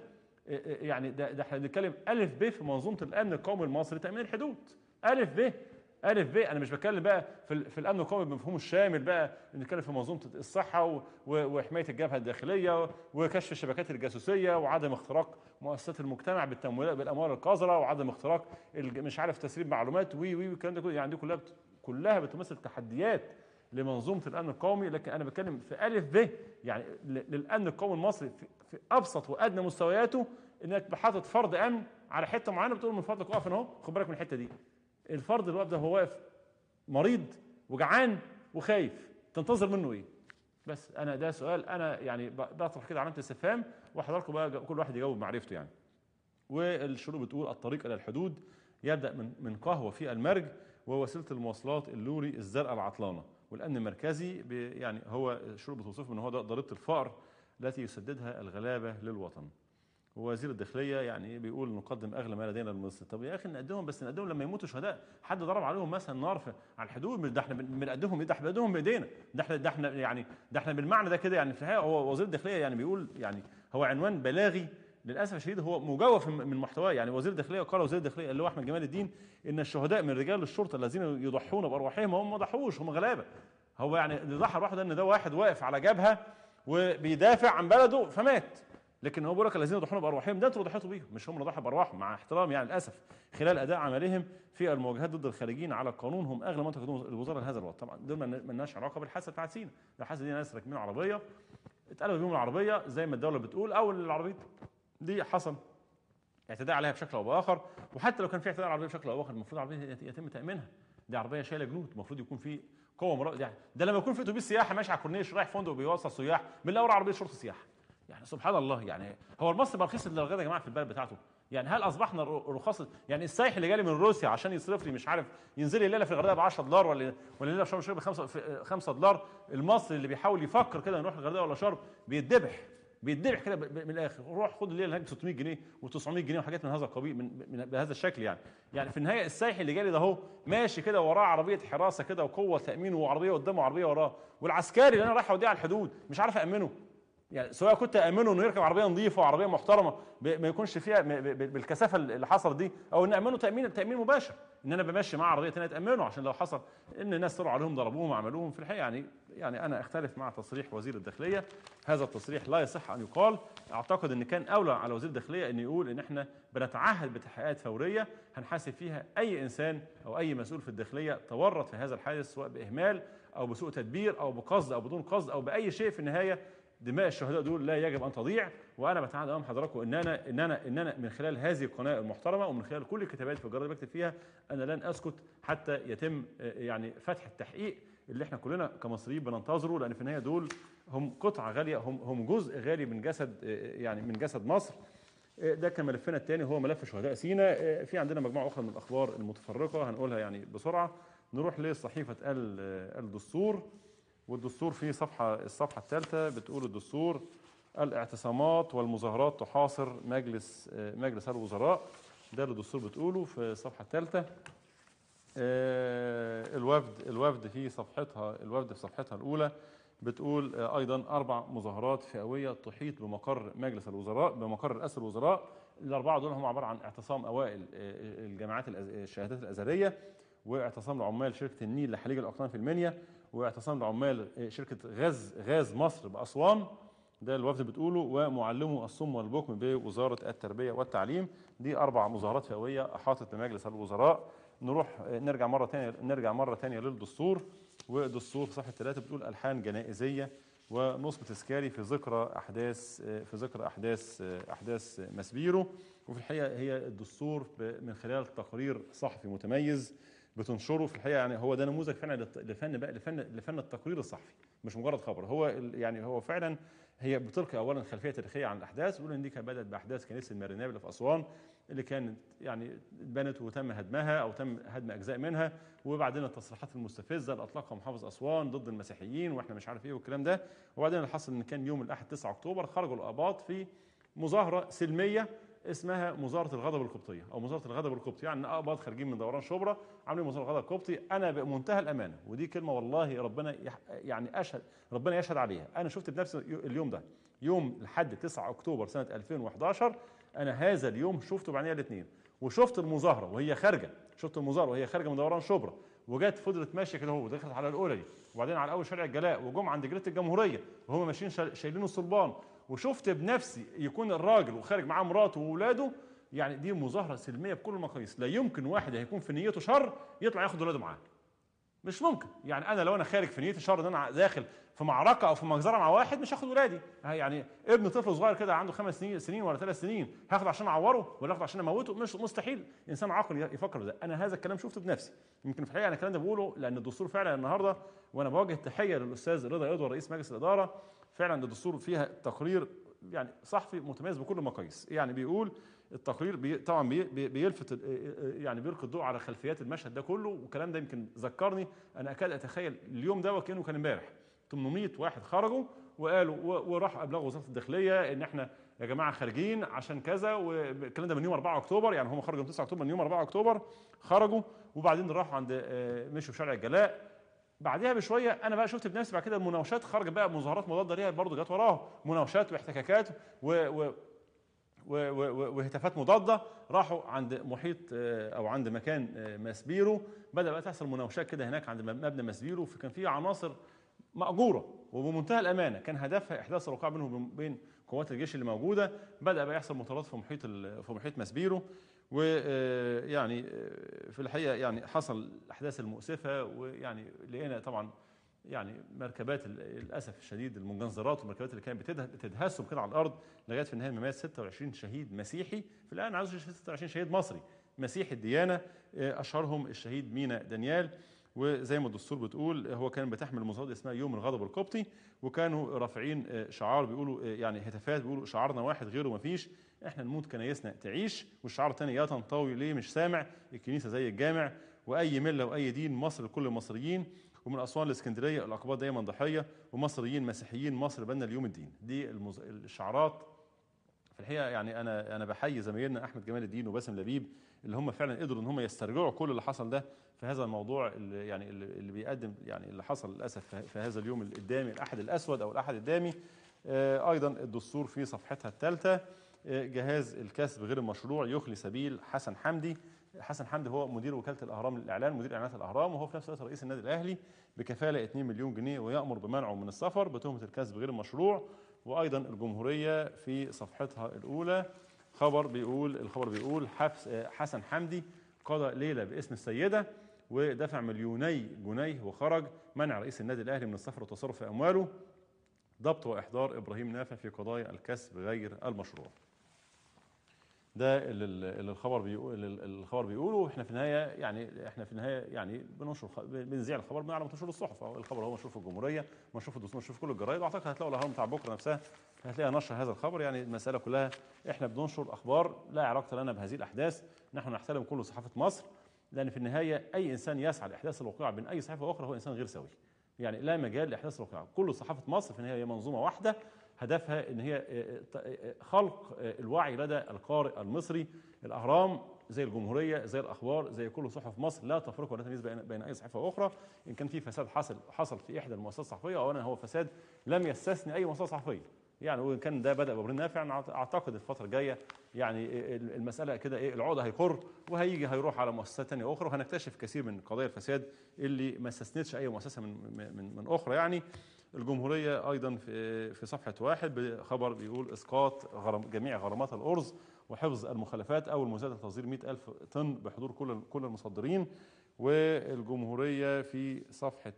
يعني ده, ده احنا بنتكلم الف ب في منظومه الامن القومي المصري لتامين الحدود الف ب الف ب انا مش بتكلم بقى في, ال- في الامن القومي بمفهومه الشامل بقى بنتكلم في منظومه الصحه و- و- وحمايه الجبهه الداخليه وكشف الشبكات الجاسوسيه وعدم اختراق مؤسسات المجتمع بالتمويلات بالاموال القذره وعدم اختراق الج- مش عارف تسريب معلومات وي وي والكلام ده كله يعني دي كلها بت- كلها بتمثل تحديات لمنظومه الامن القومي لكن انا بتكلم في الف ب يعني ل- للامن القومي المصري في, في ابسط وادنى مستوياته انك حاطط فرض امن على حته معينه بتقول من فضلك اقف هنا اهو خد بالك من الحته دي الفرد اللي واقف ده هو واقف مريض وجعان وخايف تنتظر منه ايه بس انا ده سؤال انا يعني ب- بطرح كده علامه استفهام وحضراتكم بقى كل واحد يجاوب معرفته يعني والشروط بتقول الطريق الى الحدود يبدا من من قهوه في المرج ووسيله المواصلات اللوري الزرقاء العطلانه والامن المركزي ب- يعني هو الشروط بتوصفه ان هو ده ضريبه الفقر التي يسددها الغلابه للوطن ووزير الداخليه يعني بيقول نقدم اغلى ما لدينا لمصر طب يا اخي نقدمهم بس نقدمهم لما يموتوا شهداء حد ضرب عليهم مثلا نار في على الحدود مش ده احنا بن- بنقدمهم ده احنا بنقدمهم بايدينا ده احنا ده احنا يعني ده احنا بالمعنى ده كده يعني في الحقيقه هو وزير الداخليه يعني بيقول يعني هو عنوان بلاغي للاسف الشديد هو مجوف من من محتواه يعني وزير الداخليه قال وزير الداخليه اللي هو احمد جمال الدين ان الشهداء من رجال الشرطه الذين يضحون بارواحهم هم ما ضحوش هم غلابه هو يعني اللي ضحى لوحده ان ده واحد واقف على جبهه وبيدافع عن بلده فمات لكن هو بيقول لك الذين يضحون بارواحهم ده انتوا اللي ضحيتوا بيهم مش هم اللي ضحوا بارواحهم مع احترام يعني للاسف خلال اداء عملهم في المواجهات ضد الخارجين على القانون هم اغلى من تقدمه الوزاره لهذا الوقت طبعا دول ما لناش علاقه بالحادثه بتاعت سينا الحادثه دي ناس راكبين عربيه اتقلبوا بيهم العربيه زي ما الدوله بتقول او العربيه دي حصل اعتداء عليها بشكل او باخر وحتى لو كان في اعتداء على العربيه بشكل او باخر المفروض العربيه يت- يتم تامينها دي عربيه شايله جنود المفروض يكون في قوه مراقبه يعني ده لما يكون في اتوبيس سياحه ماشي على الكورنيش رايح فندق بيوصل سياح بنلاقي عربيه شرطه سياحه يعني سبحان الله يعني هو المصري بقى رخيص للغايه يا جماعه في البلد بتاعته يعني هل اصبحنا ر- رخاص يعني السايح اللي جالي من روسيا عشان يصرف لي مش عارف ينزل لي الليله في الغردقه ب 10 دولار ولا ولا الليله في شرم الشيخ ب 5 5 دولار المصري اللي بيحاول يفكر كده نروح الغردقه ولا شرم بيتذبح بيتذبح كده ب- ب- من الاخر روح خد الليله هناك ب 600 جنيه و900 جنيه وحاجات من هذا القبيل من, من بهذا الشكل يعني يعني في النهايه السايح اللي جالي ده اهو ماشي كده وراه عربيه حراسه كده وقوه تامين وعربيه قدامه وعربيه وراه والعسكري اللي انا رايح اوديه على الحدود مش عارف امنه يعني سواء كنت امنه انه يركب عربيه نظيفه وعربيه محترمه ب- ما يكونش فيها م- ب- ب- بالكثافه اللي حصلت دي او ان امنه تامين تامين مباشر ان انا بمشي معاه عربيه ثانيه تامنه عشان لو حصل ان الناس طلعوا عليهم ضربوهم وعملوهم في الحقيقه يعني يعني انا اختلف مع تصريح وزير الداخليه هذا التصريح لا يصح ان يقال اعتقد ان كان اولى على وزير الداخليه ان يقول ان احنا بنتعهد بتحقيقات فوريه هنحاسب فيها اي انسان او اي مسؤول في الداخليه تورط في هذا الحادث سواء باهمال او بسوء تدبير او بقصد او بدون قصد او باي شيء في النهايه دماء الشهداء دول لا يجب ان تضيع وانا بتعهد امام حضراتكم ان انا ان انا ان انا من خلال هذه القناه المحترمه ومن خلال كل الكتابات في الجرايد اللي بكتب فيها انا لن اسكت حتى يتم آه، يعني فتح التحقيق اللي احنا كلنا كمصريين بننتظره لان في النهايه دول هم قطعه غاليه هم هم جزء غالي من جسد آه، يعني من جسد مصر آه، ده كان ملفنا الثاني هو ملف شهداء سينا آه، في عندنا مجموعه اخرى من الاخبار المتفرقه هنقولها يعني بسرعه نروح لصحيفه ال- آه، الدستور والدستور في صفحة الصفحة الثالثة بتقول الدستور الاعتصامات والمظاهرات تحاصر مجلس آه، مجلس الوزراء ده اللي الدستور بتقوله في الصفحة الثالثة آه، الوفد الوفد في صفحتها الوفد في صفحتها الأولى بتقول آه، أيضا أربع مظاهرات فئوية تحيط بمقر مجلس الوزراء بمقر رئاسة الوزراء الأربعة دول هم عبارة عن اعتصام أوائل آه، الجامعات الأز- الشهادات الأزهرية واعتصام لعمال شركة النيل لحليج الأقطان في المنيا واعتصام لعمال شركة غاز غاز مصر بأسوان ده الوفد بتقوله ومعلمو الصم والبكم بوزارة التربية والتعليم دي أربع مظاهرات فئوية أحاطت بمجلس الوزراء نروح نرجع مرة تانية نرجع مرة تانية للدستور والدستور في صفحة ثلاثة بتقول ألحان جنائزية ونصب تذكاري في ذكرى أحداث في ذكرى أحداث أحداث مسبيرو وفي الحقيقة هي الدستور ب- من خلال تقرير صحفي متميز بتنشره في الحقيقه يعني هو ده نموذج فعلا للت- لفن بقى لفن لفن التقرير الصحفي مش مجرد خبر هو ال- يعني هو فعلا هي بتلقي اولا خلفيه تاريخيه عن الاحداث بيقول ان دي كانت بدات باحداث كنيسه الماريناب اللي في اسوان اللي كانت يعني اتبنت وتم هدمها او تم هدم اجزاء منها وبعدين التصريحات المستفزه اللي اطلقها محافظ اسوان ضد المسيحيين واحنا مش عارف ايه والكلام ده وبعدين اللي حصل ان كان يوم الاحد 9 اكتوبر خرجوا الاباط في مظاهره سلميه اسمها مظاهره الغضب القبطيه او مظاهره الغضب القبطي يعني اباط خارجين من دوران شبرا عاملين مظاهره الغضب القبطي انا بمنتهى الامانه ودي كلمه والله ربنا يح يعني اشهد ربنا يشهد عليها انا شفت بنفسي اليوم ده يوم لحد 9 اكتوبر سنه 2011 انا هذا اليوم شفته بعينيا الاثنين وشفت المظاهره وهي خارجه شفت المظاهره وهي خارجه من دوران شبرا وجت فضلت ماشيه كده هو ودخلت على الاولى وبعدين على اول شارع الجلاء وجم عند جريده الجمهوريه وهم ماشيين شا- شايلين الصلبان وشفت بنفسي يكون الراجل وخارج معاه مراته واولاده يعني دي مظاهره سلميه بكل المقاييس لا يمكن واحد هيكون في نيته شر يطلع ياخد اولاده معاه مش ممكن يعني انا لو انا خارج في نيتي شر ان انا داخل في معركه او في مجزره مع واحد مش هاخد ولادي يعني ابن طفل صغير كده عنده خمس سنين سنين ولا ثلاث سنين هاخد عشان اعوره ولا اخد عشان اموته مش مستحيل انسان عاقل يفكر ده انا هذا الكلام شفته بنفسي يمكن في الحقيقه انا الكلام ده بقوله لان الدستور فعلا النهارده وانا بوجه تحيه للاستاذ رضا ادوار رئيس مجلس الاداره فعلا الدستور فيها تقرير يعني صحفي متميز بكل المقاييس يعني بيقول التقرير بي طبعا بي بي بيلفت ال- يعني بيلقي الضوء على خلفيات المشهد ده كله والكلام ده يمكن ذكرني انا اكاد اتخيل اليوم ده وكانه كان امبارح 800 واحد خرجوا وقالوا و- وراحوا ابلغوا وزاره الداخليه ان احنا يا جماعه خارجين عشان كذا والكلام ده من يوم 4 اكتوبر يعني هم خرجوا من 9 اكتوبر من يوم 4 اكتوبر خرجوا وبعدين راحوا عند آه، مشوا في شارع الجلاء بعدها بشويه انا بقى شفت بنفسي بعد كده المناوشات خرجت بقى مظاهرات مضاده ليها برضه جت وراها مناوشات واحتكاكات و, و و- و- وهتافات مضاده راحوا عند محيط آه، او عند مكان آه، ماسبيرو بدا بقى تحصل مناوشات كده هناك عند مبنى ماسبيرو فكان في عناصر مأجورة وبمنتهى الأمانة كان هدفها إحداث الوقائع بينهم وبين قوات الجيش اللي موجودة بدأ بقى يحصل مطاردات في محيط ال- في محيط ماسبيرو ويعني في الحقيقة يعني حصل الأحداث المؤسفة ويعني لقينا طبعا يعني مركبات ال- للاسف الشديد المجنزرات والمركبات اللي كانت بتده- بتدهسهم كده على الارض لغايه في النهايه مات 26 شهيد مسيحي في الان عاوز 26 شهيد مصري مسيحي الديانه آه، اشهرهم الشهيد مينا دانيال وزي ما الدستور بتقول هو كان بتحمل مصادر اسمها يوم الغضب القبطي وكانوا رافعين آه، شعار بيقولوا آه، يعني هتافات بيقولوا شعارنا واحد غيره ما فيش احنا نموت كنايسنا تعيش والشعار الثاني يا تنطوي ليه مش سامع الكنيسه زي الجامع واي مله واي دين مصر لكل المصريين ومن اسوان لاسكندريه الاقباط دايما ضحيه ومصريين مسيحيين مصر بنا اليوم الدين دي المز... الشعارات في الحقيقه يعني انا انا بحيي زمايلنا احمد جمال الدين وباسم لبيب اللي هم فعلا قدروا ان هم يسترجعوا كل اللي حصل ده في هذا الموضوع اللي يعني اللي اللي بيقدم يعني اللي حصل للاسف في- في هذا اليوم الدامي الاحد الاسود او الاحد الدامي آه، ايضا الدستور في صفحتها الثالثه آه، جهاز الكسب غير المشروع يخلي سبيل حسن حمدي حسن حمدي هو مدير وكاله الاهرام للاعلان مدير اعلانات الاهرام وهو في نفس الوقت رئيس النادي الاهلي بكفاله 2 مليون جنيه ويامر بمنعه من السفر بتهمه الكسب غير المشروع وايضا الجمهوريه في صفحتها الاولى خبر بيقول الخبر بيقول حبس آه، حسن حمدي قضى ليله باسم السيده ودفع مليوني جنيه وخرج منع رئيس النادي الاهلي من السفر والتصرف في امواله ضبط واحضار ابراهيم نافع في قضايا الكسب غير المشروع ده اللي اللي الخبر بيقول اللي الخبر بيقوله واحنا في النهايه يعني احنا في النهايه يعني بننشر خ- بنذيع الخبر من على منتشر الصحف أو الخبر هو مشهور في الجمهوريه مشهور في الدستور مشهور في كل الجرايد واعتقد هتلاقوا الاهرام بتاع بكره نفسها هتلاقيها نشر هذا الخبر يعني المساله كلها احنا بننشر اخبار لا علاقه لنا بهذه الاحداث نحن نحترم كل صحافه مصر لان في النهايه اي انسان يسعى لاحداث الوقائع بين اي صحيفه واخرى هو انسان غير سوي يعني لا مجال لاحداث الوقائع كل صحافه مصر في النهايه هي منظومه واحده هدفها ان هي آه، آه، خلق آه، الوعي لدى القارئ المصري الاهرام زي الجمهوريه زي الاخبار زي كل صحف مصر لا تفرق ولا تمييز بين بين اي صحيفه اخرى ان كان في فساد حصل حصل في احدى المؤسسات الصحفيه اولا هو فساد لم يستثني اي مؤسسه صحفيه يعني وان كان ده بدا بابراهيم نافع أنا اعتقد الفتره الجايه يعني المساله كده ايه العقده هيقر وهيجي هيروح على مؤسسات ثانيه اخرى وهنكتشف كثير من قضايا الفساد اللي ما استثنتش اي مؤسسه من من من اخرى يعني الجمهوريه ايضا في في صفحه واحد بخبر بيقول اسقاط غرم جميع غرامات الارز وحفظ المخلفات او المزاد تصدير 100 ألف طن بحضور كل كل المصدرين والجمهوريه في صفحه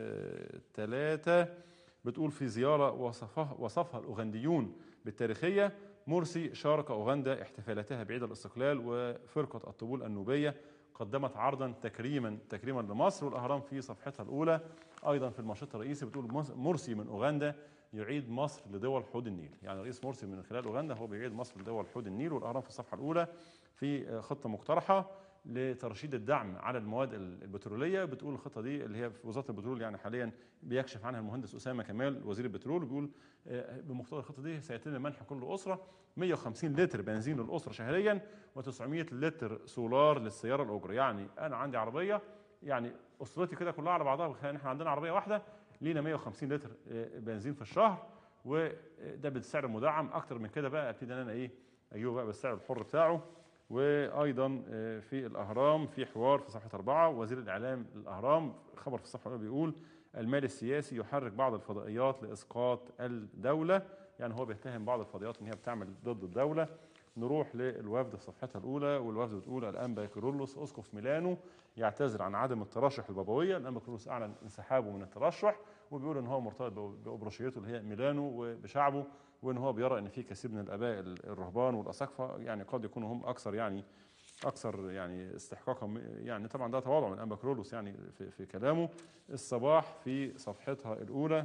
ثلاثة بتقول في زياره وصفها وصفها الاوغنديون بالتاريخيه مرسي شارك اوغندا احتفالاتها بعيد الاستقلال وفرقه الطبول النوبيه قدمت عرضا تكريما تكريما لمصر والاهرام في صفحتها الاولى ايضا في المنشط الرئيسي بتقول مص- مرسي من اوغندا يعيد مصر لدول حوض النيل يعني رئيس مرسي من خلال اوغندا هو بيعيد مصر لدول حوض النيل والاهرام في الصفحه الاولى في خطه مقترحه لترشيد الدعم على المواد البتروليه بتقول الخطه دي اللي هي في وزاره البترول يعني حاليا بيكشف عنها المهندس اسامه كمال وزير البترول بيقول آه، بمقتضى الخطه دي سيتم منح كل اسره 150 لتر بنزين للاسره شهريا و900 لتر سولار للسياره الاجره يعني انا عندي عربيه يعني اسرتي كده كلها على بعضها بخ- احنا عندنا عربيه واحده لينا 150 لتر آه، بنزين في الشهر وده بالسعر المدعم اكتر من كده بقى ابتدي ان انا ايه اجيبه بقى بالسعر الحر بتاعه وايضا آه، في الاهرام في حوار في صفحه اربعه وزير الاعلام الاهرام خبر في الصفحه الاولى بيقول المال السياسي يحرك بعض الفضائيات لاسقاط الدوله يعني هو بيتهم بعض الفضائيات ان هي بتعمل ضد الدوله نروح للوفد في صفحتها الاولى والوفد بتقول الانبا كيرلس اسقف ميلانو يعتذر عن عدم الترشح البابويه الانبا كيرلس اعلن انسحابه من الترشح وبيقول ان هو مرتبط بابروشيته اللي هي ميلانو وبشعبه وان هو بيرى ان في كثير من الاباء الرهبان والاساقفه يعني قد يكونوا هم اكثر يعني اكثر يعني استحقاقا يعني طبعا ده تواضع من انبا كرولوس يعني في, في كلامه الصباح في صفحتها الاولى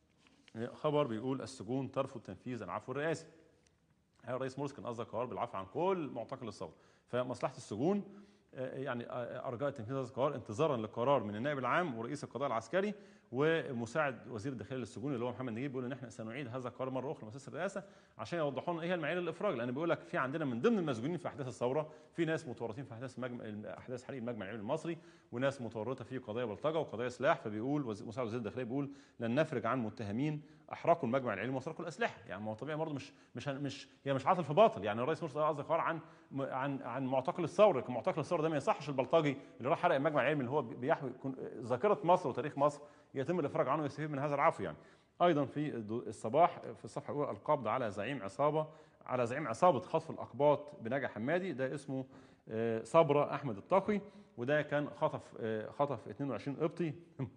خبر بيقول السجون ترفض تنفيذ العفو الرئاسي الرئيس مرسي كان اصدر قرار بالعفو عن كل معتقل الثوره فمصلحه السجون يعني ارجاء تنفيذ هذا القرار انتظارا للقرار من النائب العام ورئيس القضاء العسكري ومساعد وزير الداخليه للسجون اللي هو محمد نجيب بيقول ان احنا سنعيد هذا القرار مره اخرى لمؤسسه الرئاسه عشان يوضحوا لنا ايه هي المعايير للافراج لان بيقول لك في عندنا من ضمن المسجونين في احداث الثوره في ناس متورطين في احداث مجمع احداث حريق المجمع العلمي المصري وناس متورطه في قضايا بلطجه وقضايا سلاح فبيقول مساعد وزير الداخليه بيقول لن نفرج عن متهمين احرقوا المجمع العلمي وسرقوا الاسلحه يعني ما هو طبيعي برضه مش مش مش هي مش عاطل في باطل يعني الرئيس مرسي قصدي قرار عن عن عن معتقل الثوره معتقل الثوره ده ما يصحش البلطجي اللي راح حرق المجمع العلمي اللي هو بيحوي ذاكره مصر وتاريخ مصر يتم الافراج عنه ويستفيد من هذا العفو يعني ايضا في الصباح في الصفحه الاولى القبض على زعيم عصابه على زعيم عصابه خطف الاقباط بنجا حمادي ده اسمه صبره احمد الطاقي وده كان خطف خطف 22 قبطي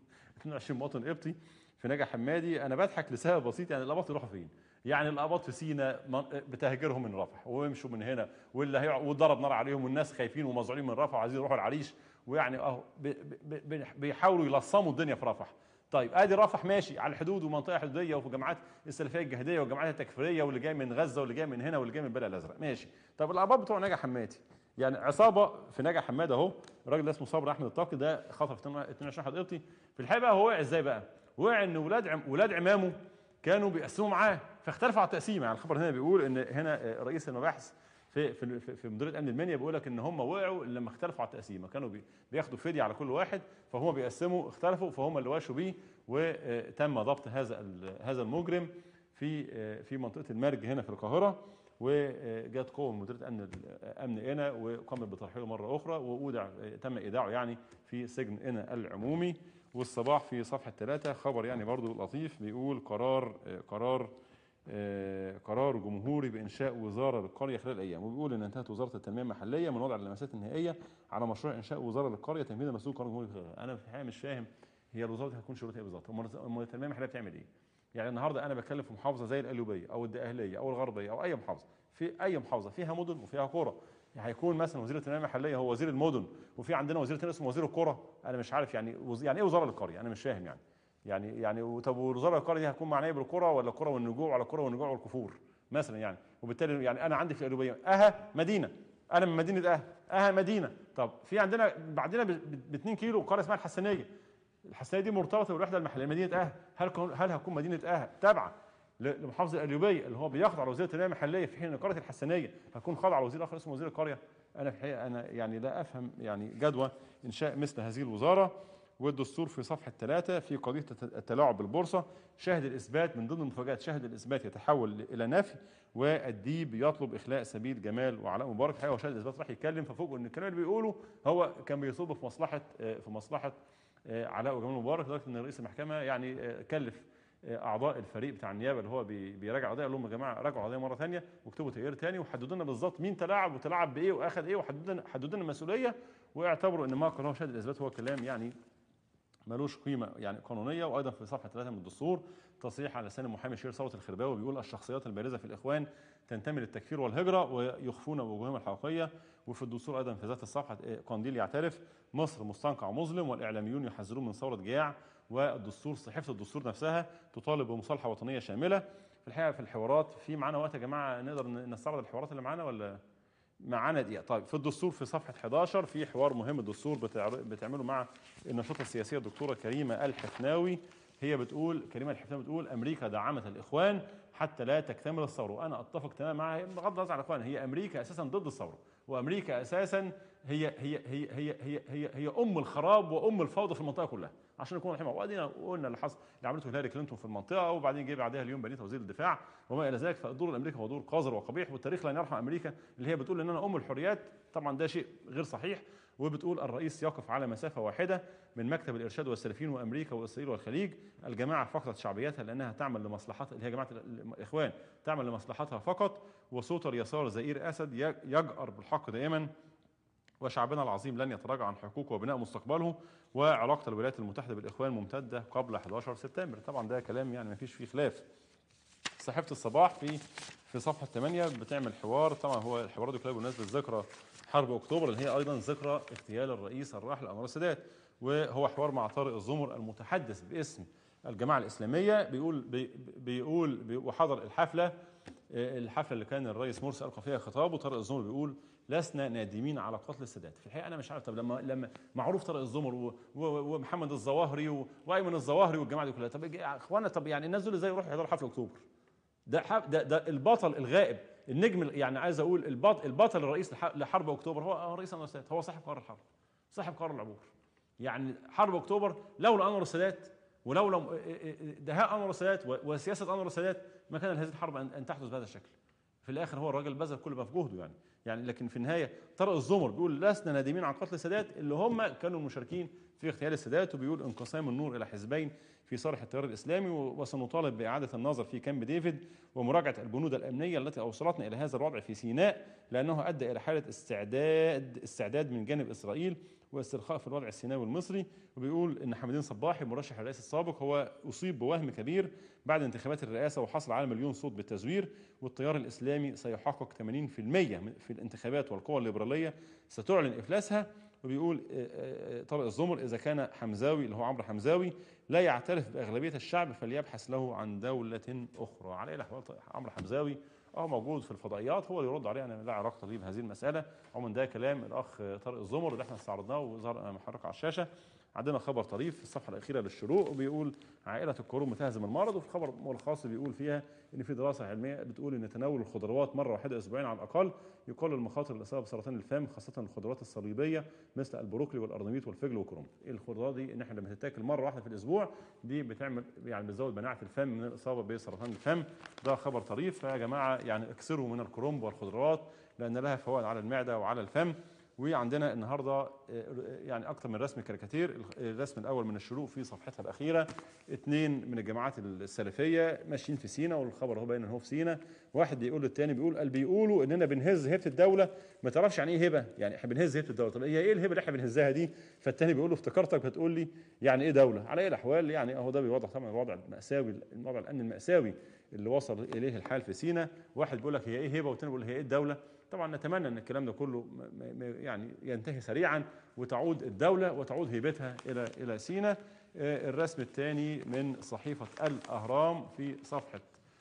22 مواطن قبطي في نجا حمادي انا بضحك لسبب بسيط يعني الاباط يروحوا فين؟ يعني الاباط في سينا بتهاجرهم من رفح ويمشوا من هنا واللي هي وضرب نار عليهم والناس خايفين ومزعولين من رفح وعايزين يروحوا العريش ويعني اهو بيحاولوا يلصموا الدنيا في رفح طيب ادي رفح ماشي على الحدود ومنطقه حدوديه وفي جماعات السلفيه الجهاديه والجماعات التكفيريه واللي جاي من غزه واللي جاي من هنا واللي جاي من البلد الازرق ماشي طب الاباط بتوع نجا حمادي يعني عصابه في نجا حماد اهو الراجل ده اسمه صبري احمد الطاقي ده خطف 22 واحد قبطي في الحقيقه بقى هو وقع ازاي بقى؟ وقع ان ولاد عم ولاد عمامه كانوا بيقسموا معاه فاختلفوا على التقسيم يعني الخبر هنا بيقول ان هنا رئيس المباحث في في في مديريه امن المنيا بيقول لك ان هم وقعوا لما اختلفوا على التقسيم كانوا بياخدوا فديه على كل واحد فهم بيقسموا اختلفوا فهم اللي واشوا بيه وتم ضبط هذا هذا المجرم في في منطقه المرج هنا في القاهره وجات قوه من مديريه امن امن قنا وقامت بترحيله مره اخرى واودع تم ايداعه يعني في سجن قنا العمومي والصباح في صفحه ثلاثه خبر يعني برضو لطيف بيقول قرار قرار قرار جمهوري بانشاء وزاره للقريه خلال ايام وبيقول ان انتهت وزاره التنميه المحليه من وضع اللمسات النهائيه على مشروع انشاء وزاره للقريه تنفيذا مسؤول قرار جمهوري انا في الحقيقه مش فاهم هي الوزاره دي هتكون شروطها ايه بالظبط امال التنميه المحليه بتعمل ايه يعني النهارده انا بتكلم في محافظه زي القليوبيه او الدقهليه او الغربيه او اي محافظه في اي محافظه فيها مدن وفيها قرى يعني هيكون مثلا وزير التنميه المحليه هو وزير المدن وفي عندنا وزير تاني اسمه وزير القرى انا مش عارف يعني وز... يعني ايه وزاره للقريه انا مش فاهم يعني يعني يعني طب وزاره القريه دي هتكون معناه بالقرى ولا القرى والنجوع ولا القرى والنجوع والكفور مثلا يعني وبالتالي يعني انا عندي في القليوبيه اها مدينه انا من مدينه اها اها مدينه طب في عندنا بعدنا ب 2 كيلو قريه اسمها الحسنيه الحسنيه دي مرتبطه بالوحده المحليه مدينه اها هل هل هتكون مدينه اها تابعه لمحافظه القليوبيه اللي هو بيخضع لوزير التنميه المحليه في حين ان قريه الحسنيه هتكون خاضعه لوزير اخر اسمه وزير القريه انا في الحقيقه انا يعني لا افهم يعني جدوى انشاء مثل هذه الوزاره والدستور في صفحه ثلاثه في قضيه التلاعب بالبورصه شاهد الاثبات من ضمن المفاجات شاهد الاثبات يتحول الى نفي والديب يطلب اخلاء سبيل جمال وعلاء مبارك الحقيقه هو شاهد الاثبات راح يتكلم ففوجئوا ان الكلام اللي بيقوله هو كان بيصب في مصلحه في مصلحه علاء وجمال مبارك لدرجه ان رئيس المحكمه يعني كلف اعضاء الفريق بتاع النيابه اللي هو بيراجع قضيه قال لهم يا جماعه راجعوا قضيه مره ثانيه واكتبوا تقرير ثاني وحددوا لنا بالظبط مين تلاعب وتلاعب بايه واخذ ايه وحددوا لنا حددوا لنا المسؤوليه واعتبروا ان ما قاله شاهد الاثبات هو كلام يعني ملوش قيمه يعني قانونيه وايضا في صفحه ثلاثه من الدستور تصريح على لسان المحامي شير ثروت الخرباوي بيقول الشخصيات البارزه في الاخوان تنتمي للتكفير والهجره ويخفون وجوههم الحقيقيه وفي الدستور ايضا في ذات الصفحه قنديل يعترف مصر مستنقع مظلم والاعلاميون يحذرون من ثوره جياع والدستور صحيفه الدستور نفسها تطالب بمصالحه وطنيه شامله في الحقيقه في الحوارات في معانا وقت يا جماعه نقدر نستعرض الحوارات اللي معانا ولا معانا دقيقه طيب في الدستور في صفحه 11 في حوار مهم الدستور بتعمله مع النشطه السياسيه الدكتوره كريمه الحفناوي هي بتقول كريمه الحفناوي بتقول امريكا دعمت الاخوان حتى لا تكتمل الثوره وانا اتفق تماما معها بغض النظر عن الاخوان هي امريكا اساسا ضد الثوره وامريكا اساسا هي هي هي هي هي هي, هي ام الخراب وام الفوضى في المنطقه كلها عشان نكون رحمه وبعدين قلنا اللي حصل اللي عملته هيلاري كلينتون في المنطقه وبعدين جه بعدها اليوم بنيت وزير الدفاع وما الى ذلك فالدور الامريكي هو دور قذر وقبيح والتاريخ لن يرحم امريكا اللي هي بتقول ان انا ام الحريات طبعا ده شيء غير صحيح وبتقول الرئيس يقف على مسافه واحده من مكتب الارشاد والسلفيين وامريكا واسرائيل والخليج الجماعه فقدت شعبيتها لانها تعمل لمصلحتها اللي هي جماعه الاخوان تعمل لمصلحتها فقط وصوت اليسار زئير اسد يجأر بالحق دائما وشعبنا العظيم لن يتراجع عن حقوقه وبناء مستقبله وعلاقه الولايات المتحده بالاخوان ممتده قبل 11 سبتمبر طبعا ده كلام يعني ما فيش فيه خلاف صحيفه الصباح في في صفحه 8 بتعمل حوار طبعا هو الحوار ده كله بمناسبه ذكرى حرب اكتوبر اللي هي ايضا ذكرى اغتيال الرئيس الراحل انور السادات وهو حوار مع طارق الزمر المتحدث باسم الجماعه الاسلاميه بيقول بي بيقول بي وحضر الحفله الحفله اللي كان الرئيس مرسي القى فيها خطابه طارق الزمر بيقول لسنا نادمين على قتل السادات في الحقيقه انا مش عارف طب لما لما معروف طارق الزمر ومحمد الظواهري وايمن الظواهري والجماعه دي كلها طب يا اخوانا طب يعني الناس دول ازاي يروحوا يحضروا حفله اكتوبر ده ده ده البطل الغائب النجم يعني عايز اقول البطل البطل الرئيس لحرب اكتوبر هو رئيس انور السادات هو صاحب قرار الحرب صاحب قرار العبور يعني حرب اكتوبر لولا انور السادات ولولا دهاء انور السادات وسياسه انور السادات ما كان هذه الحرب ان تحدث بهذا الشكل في الاخر هو الراجل بذل كل ما في جهده يعني يعني لكن في النهايه طارق الزمر بيقول لسنا نادمين عن قتل السادات اللي هم كانوا المشاركين في اغتيال السادات وبيقول انقسام النور الى حزبين في صالح التيار الاسلامي وسنطالب باعاده النظر في كامب ديفيد ومراجعه البنود الامنيه التي اوصلتنا الى هذا الوضع في سيناء لانه ادى الى حاله استعداد استعداد من جانب اسرائيل واسترخاء في الوضع السيناوي المصري وبيقول ان حمدين صباحي مرشح الرئيس السابق هو اصيب بوهم كبير بعد انتخابات الرئاسه وحصل على مليون صوت بالتزوير والتيار الاسلامي سيحقق 80% في الانتخابات والقوى الليبراليه ستعلن افلاسها وبيقول طارق الزمر اذا كان حمزاوي اللي هو عمرو حمزاوي لا يعترف باغلبيه الشعب فليبحث له عن دوله اخرى على الاحوال عمرو حمزاوي اه موجود في الفضائيات هو اللي يرد عليه انا لا علاقه لي بهذه المساله عموما ده كلام الاخ طارق الزمر اللي احنا استعرضناه وظهر امام حضرتك على الشاشه عندنا خبر طريف في الصفحه الاخيره للشروق وبيقول عائله الكروم تهزم المرض وفي خبر الخاص بيقول فيها ان في دراسه علميه بتقول ان تناول الخضروات مره واحده اسبوعيا على الاقل يقلل مخاطر الاصابه بسرطان الفم خاصه الخضروات الصليبيه مثل البروكلي والارنبيط والفجل والكرنب الخضروات دي ان احنا لما تتاكل مره واحده في الاسبوع دي بتعمل يعني بتزود مناعه الفم من الاصابه بسرطان الفم ده خبر طريف فيا جماعه يعني اكثروا من الكرنب والخضروات لان لها فوائد على المعده وعلى الفم وعندنا النهارده يعني اكثر من رسم كاريكاتير الرسم الاول من الشروق في صفحتها الاخيره اثنين من الجماعات السلفيه ماشيين في سينا والخبر هو باين ان هو في سينا واحد بيقول للثاني بيقول قال بيقولوا اننا بنهز هيبه الدوله ما تعرفش يعني ايه هبه يعني احنا بنهز هيبه الدوله طب هي ايه الهبه اللي احنا بنهزها دي فالثاني بيقول له افتكرتك هتقول لي يعني ايه دوله على اي الاحوال يعني اهو ده بيوضح طبعا الوضع الماساوي الوضع الامن الماساوي اللي وصل اليه الحال في سينا واحد بيقول لك هي ايه هبه والثاني بيقول هي ايه الدوله طبعا نتمنى ان الكلام ده كله يعني ينتهي سريعا وتعود الدوله وتعود هيبتها الى الى سينا الرسم الثاني من صحيفه الاهرام في صفحه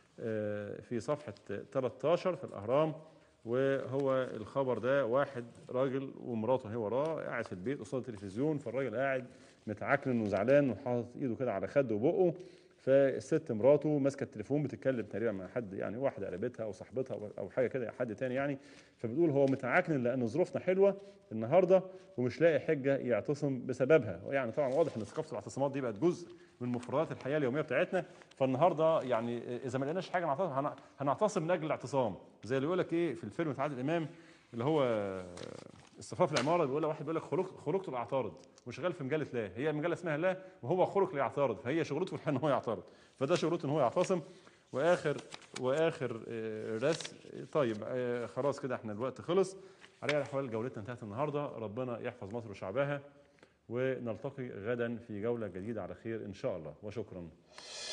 في صفحه 13 في الاهرام وهو الخبر ده واحد راجل ومراته هي وراه قاعد في البيت قصاد التلفزيون فالراجل قاعد متعكنن وزعلان وحاطط ايده كده على خده وبقه فالست مراته ماسكه التليفون بتتكلم تقريبا مع حد يعني واحده قريبتها او صاحبتها او حاجه كده حد تاني يعني فبتقول هو متعكنن لان ظروفنا حلوه النهارده ومش لاقي حجه يعتصم بسببها يعني طبعا واضح ان ثقافه الاعتصامات دي بقت جزء من مفردات الحياه اليوميه بتاعتنا فالنهارده يعني اذا ما لقيناش حاجه نعتصم هنعتصم من اجل الاعتصام زي اللي يقول لك ايه في الفيلم بتاع عادل امام اللي هو الصفاف العماره بيقول واحد بيقول لك خلقت خلقت لاعترض وشغال في مجله لا هي مجله اسمها لا وهو خلق ليعترض فهي شغلته في ان هو يعترض فده شغلته ان هو يعتصم واخر واخر رسم طيب خلاص كده احنا الوقت خلص على الاحوال جولتنا انتهت النهارده ربنا يحفظ مصر وشعبها ونلتقي غدا في جوله جديده على خير ان شاء الله وشكرا